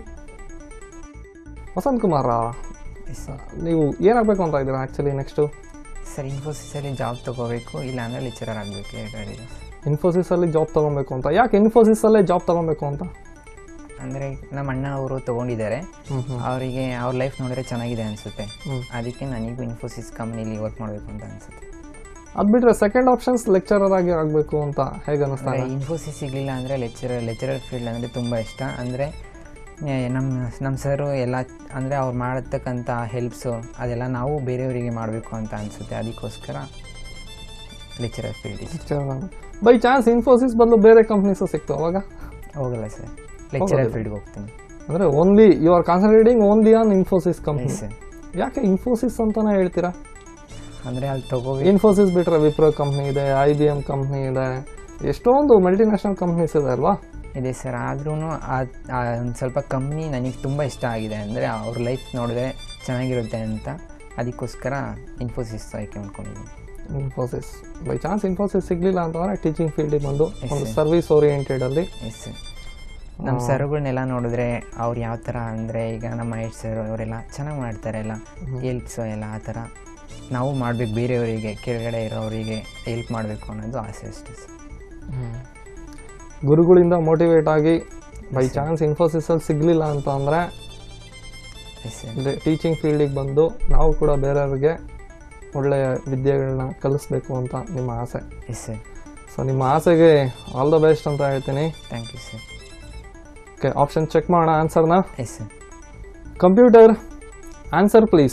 ವಸಂತ್ ಕುಮಾರ ಎಸ್ ಸರ್ ನೀವು ಏನಾಗಬೇಕು ಅಂತ ಇದ್ದೀರಾ ಆ್ಯಕ್ಚುಲಿ ನೆಕ್ಸ್ಟು ಸರ್ ಇನ್ಫೋಸಿಸಲ್ಲಿ ಜಾಬ್ ತೊಗೋಬೇಕು ಇಲ್ಲ ಅಂದರೆ ಲೆಕ್ಚರರ್ ಆಗಬೇಕು ಎರಡರಿದೆ ಇನ್ಫೋಸಿಸಲ್ಲಿ ಜಾಬ್ ತೊಗೊಬೇಕು ಅಂತ ಯಾಕೆ ಇನ್ಫೋಸಿಸಲ್ಲೇ ಜಾಬ್ ತೊಗೊಬೇಕು ಅಂತ ಅಂದರೆ ನಮ್ಮ ಅಣ್ಣ ಅವರು ತೊಗೊಂಡಿದ್ದಾರೆ ಹ್ಞೂ ಹ್ಞೂ ಅವರಿಗೆ ಅವ್ರ ಲೈಫ್ ನೋಡಿದ್ರೆ ಚೆನ್ನಾಗಿದೆ ಅನಿಸುತ್ತೆ ಹ್ಮ್. ಅದಕ್ಕೆ ನನಗೂ ಇನ್ಫೋಸಿಸ್ ಕಂಪ್ನಿಲಿ ವರ್ಕ್ ಮಾಡಬೇಕು ಅಂತ ಅನಿಸುತ್ತೆ ಅದು ಬಿಟ್ಟರೆ ಸೆಕೆಂಡ್ ಆಪ್ಷನ್ಸ್ ಲೆಕ್ಚರರ್ ಆಗಿ ಆಗಬೇಕು ಅಂತ ಹೇಗೆ ಅನ್ನಿಸ್ತಾ ಅಂದರೆ ಇದೆ ಇನ್ಫೋಸಿಸ್ ಸಿಗಲಿಲ್ಲ ಅಂದರೆ ಲೆಕ್ಚರರ್ ಲೆಕ್ಚರರ್ ಫೀಲ್ಡ್ ಅಂದರೆ ತುಂಬ ಇಷ್ಟ ಅಂದರೆ ನಮ್ಮ ನಮ್ಮ ಸರು ಎಲ್ಲ ಅಂದರೆ ಅವ್ರು ಮಾಡತಕ್ಕಂಥ ಹೆಲ್ಪ್ಸು ಅದೆಲ್ಲ ನಾವು ಬೇರೆಯವರಿಗೆ ಮಾಡಬೇಕು ಅಂತ ಅನಿಸುತ್ತೆ ಅದಕ್ಕೋಸ್ಕರ ಲೆಕ್ಚರರ್ ಫೀಲ್ಡ್ ಇಷ್ಟ ಬೈ ಚಾನ್ಸ್ ಇನ್ಫೋಸಿಸ್ ಬದಲು ಬೇರೆ ಕಂಪ್ನೀಸು ಸಿಕ್ತು ಅವಾಗ ಹೋಗಲ್ಲ ಸರ್ ಲೆಕ್ಚರರ್ ಹೋಗೋದಿಲ್ಲ. ಫೀಲ್ಡ್ಗೆ ಹೋಗ್ತೀನಿ ಅಂದರೆ only you are concentrating only on Infosys company sir ಯಾಕೆ ಇನ್ಫೋಸಿಸ್ ಅಂತಾನೆ ಹೇಳ್ತೀರಾ ಅಂದರೆ ಅಲ್ಲಿ ತಗೋಬೇಕು ಇನ್ಫೋಸಿಸ್ ಬಿಟ್ಟರೆ ವಿಪ್ರೋ ಕಂಪ್ನಿ ಇದೆ ಐ ಬಿ ಎಮ್ ಕಂಪ್ನಿ ಇದೆ ಎಷ್ಟೊಂದು ಮಲ್ಟಿನ್ಯಾಷನಲ್ ಕಂಪ್ನೀಸ್ ಇದೆ ಅಲ್ವಾ ಇದೆ ಸರ್ ಆದ್ರೂ ಒಂದು ಸ್ವಲ್ಪ ಕಂಪ್ನಿ ನನಗೆ ತುಂಬ ಇಷ್ಟ ಆಗಿದೆ ಅಂದರೆ ಅವ್ರ ಲೈಫ್ ನೋಡಿದ್ರೆ ಚೆನ್ನಾಗಿರುತ್ತೆ ಅಂತ ಅದಕ್ಕೋಸ್ಕರ ಇನ್ಫೋಸಿಸ್ ಆಯ್ಕೆ ಮಾಡ್ಕೊಂಡಿದ್ದೀನಿ ಇನ್ಫೋಸಿಸ್ ಬೈ ಚಾನ್ಸ್ ಇನ್ಫೋಸಿಸ್ ಸಿಗಲಿಲ್ಲ ಅಂತಂದರೆ ಟೀಚಿಂಗ್ ಫೀಲ್ಡಿಗೆ ಬಂದು Yes, ಒಂದು sir. ಸರ್ವಿಸ್ ಓರಿಯೆಂಟೆಡಲ್ಲಿ ಎಸ್ ನಮ್ಮ ಸರ್ಗಳನ್ನೆಲ್ಲ ನೋಡಿದ್ರೆ ಅವ್ರು ಯಾವ ಥರ ಅಂದರೆ ಈಗ ನಮ್ಮ ಮಹೇಶ್ ಸರ್ ಅವರೆಲ್ಲ ಚೆನ್ನಾಗಿ ಮಾಡ್ತಾರೆ ಎಲ್ಲ ಹೆಲ್ಪ್ಸು ಎಲ್ಲ ಆ ಥರ ನಾವು ಮಾಡಬೇಕು ಬೇರೆಯವರಿಗೆ ಕೆಳಗಡೆ ಇರೋರಿಗೆ ಹೆಲ್ಪ್ ಮಾಡಬೇಕು ಅನ್ನೋದು ಆಸೆ ಅಷ್ಟೇ ಸರ್ ಗುರುಗಳಿಂದ ಮೋಟಿವೇಟ್ ಆಗಿ ಬೈ ಚಾನ್ಸ್ ಇನ್ಫೋಸಿಸಲ್ಲಿ ಸಿಗಲಿಲ್ಲ ಅಂತ ಅಂದರೆ ಎಸ್ ಸರ್ ಟೀಚಿಂಗ್ ಫೀಲ್ಡಿಗೆ ಬಂದು ನಾವು ಕೂಡ ಬೇರೆಯವ್ರಿಗೆ ಒಳ್ಳೆಯ ವಿದ್ಯೆಗಳನ್ನ ಕಲಿಸ್ಬೇಕು ಅಂತ ನಿಮ್ಮ ಆಸೆ ಎಸ್ ಸರ್ ಸೊ ನಿಮ್ಮ ಆಸೆಗೆ ಆಲ್ ದ ಬೆಸ್ಟ್ ಅಂತ ಹೇಳ್ತೀನಿ thank you sir okay option check ಮಾಡೋಣ ಆನ್ಸರ್ನ yes sir computer answer please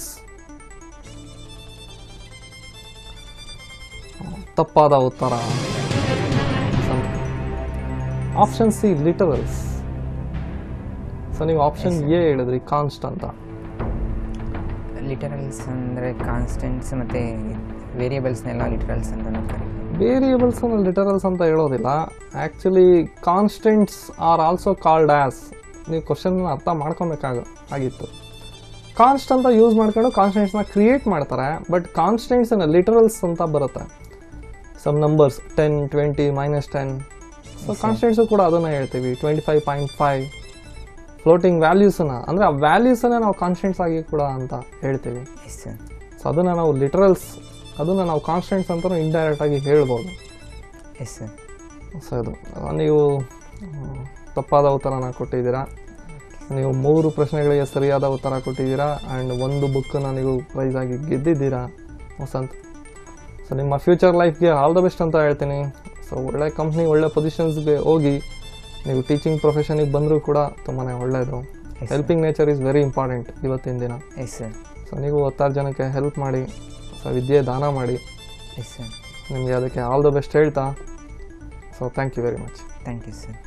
ತಪ್ಪಾದ ಉತ್ತರ ಆಪ್ಷನ್ ಸಿ ಲಿಟರಲ್ಸ್ ಸೊ ನೀವು ಆಪ್ಷನ್ ಎ ಹೇಳಿದ್ರಿ ಕಾನ್ಸ್ಟ್ ಅಂತ ಲಿಟರಲ್ಸ್ ಅಂದರೆ ಕಾನ್ಸ್ಟೆಂಟ್ಸ್ ಮತ್ತು ವೇರಿಯಬಲ್ಸ್ನೆಲ್ಲ ಲಿಟರಲ್ಸ್ ಅಂತಲೂ ಕರೀತಾರೆ ವೇರಿಯಬಲ್ಸ್ ಲಿಟರಲ್ಸ್ ಅಂತ ಹೇಳೋದಿಲ್ಲ actually constants are also called as ನೀವು ಕ್ವಶನ್ನ ಅರ್ಥ ಮಾಡ್ಕೊಬೇಕಾಗ ಆಗಿತ್ತು ಕಾನ್ಸ್ಟ್ ಅಂತ ಯೂಸ್ ಮಾಡ್ಕೊಂಡು ಕಾನ್ಸ್ಟೆಂಟ್ಸ್ನ ಕ್ರಿಯೇಟ್ ಮಾಡ್ತಾರೆ ಬಟ್ ಕಾನ್ಸ್ಟೆಂಟ್ಸನ್ನ ಲಿಟರಲ್ಸ್ ಅಂತ ಬರುತ್ತೆ some numbers ten twenty minus ten so constants ಕೂಡ ಅದನ್ನು ಹೇಳ್ತೀವಿ twenty five point five floating ವ್ಯಾಲ್ಯೂಸನ್ನ ಅಂದರೆ ಆ ವ್ಯಾಲ್ಯೂಸನ್ನೇ ನಾವು ಕಾನ್ಸ್ಟೆಂಟ್ಸ್ ಆಗಿ ಕೂಡ ಅಂತ ಹೇಳ್ತೀವಿ ಎಸ್ ಸರ್ ಸೊ ಅದನ್ನು ನಾವು ಲಿಟರಲ್ಸ್ ಅದನ್ನು ನಾವು ಕಾನ್ಸ್ಟೆಂಟ್ಸ್ ಅಂತಲೂ ಇಂಡೈರೆಕ್ಟಾಗಿ ಹೇಳ್ಬೋದು ಎಸ್ ಸರ್ ಸೊ ಇದು ಆ, ನೀವು ಮ್, ತಪ್ಪಾದ ಉತ್ತರನ ಕೊಟ್ಟಿದ್ದೀರಾ ನೀವು ಮೂರು ಪ್ರಶ್ನೆಗಳಿಗೆ ಸರಿಯಾದ ಉತ್ತರ ಕೊಟ್ಟಿದ್ದೀರಾ ಆ್ಯಂಡ್ ಒಂದು ಬುಕ್ಕನ್ನು ನೀವು ಪ್ರೈಸ್ ಆಗಿ ಗೆದ್ದಿದ್ದೀರಾ ವಸಂತ್ ಸೊ ನಿಮ್ಮ ಫ್ಯೂಚರ್ ಲೈಫ್ಗೆ ಆಲ್ ದ ಬೆಸ್ಟ್ ಅಂತ ಹೇಳ್ತೀನಿ ಸೊ ಒಳ್ಳೆ ಕಂಪ್ನಿ ಒಳ್ಳೆ ಪೊಸಿಷನ್ಸ್ಗೆ ಹೋಗಿ ನೀವು ಟೀಚಿಂಗ್ ಪ್ರೊಫೆಷನಿಗೆ ಬಂದರೂ ಕೂಡ ತುಂಬಾ ಒಳ್ಳೆಯದು Yes, helping nature is very important ಇವತ್ತಿನ ದಿನ ಎಸ್ ಸರ್ ಸೊ ನೀವು ಹತ್ತಾರು ಜನಕ್ಕೆ ಹೆಲ್ಪ್ ಮಾಡಿ ಸೊ ವಿದ್ಯೆ ದಾನ ಮಾಡಿ ಎಸ್ ಸರ್ ನಿಮಗೆ ಅದಕ್ಕೆ ಆಲ್ ದ ಬೆಸ್ಟ್ ಹೇಳ್ತಾ so thank you very much thank you sir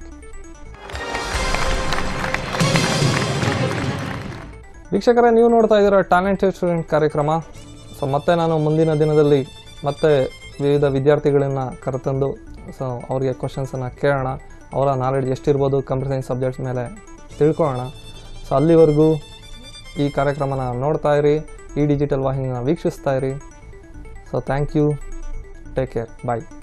ವೀಕ್ಷಕರೇ ನೀವು ನೋಡ್ತಾ ಇದ್ದೀರಾ ಟ್ಯಾಲೆಂಟೆಡ್ ಸ್ಟೂಡೆಂಟ್ ಕಾರ್ಯಕ್ರಮ ಸೊ ಮತ್ತೆ ನಾನು ಮುಂದಿನ ದಿನದಲ್ಲಿ ಮತ್ತೆ ವಿವಿಧ ವಿದ್ಯಾರ್ಥಿಗಳನ್ನು ಕರೆತಂದು ಸೊ ಅವರಿಗೆ ಕ್ವಶನ್ಸನ್ನು ಕೇಳೋಣ ಅವರ ನಾಲೆಡ್ಜ್ ಎಷ್ಟಿರ್ಬೋದು ಕಂಪ್ಯೂಟರ್ ಸೈನ್ಸ್ ಸಬ್ಜೆಕ್ಟ್ಸ್ ಮೇಲೆ ತಿಳ್ಕೊಳ್ಳೋಣ ಸೊ ಅಲ್ಲಿವರೆಗೂ ಈ ಕಾರ್ಯಕ್ರಮನ ನೋಡ್ತಾ ಇರಿ ಈ ಡಿಜಿಟಲ್ ವಾಹಿನಿನ ವೀಕ್ಷಿಸ್ತಾ ಇರಿ so thank you take care bye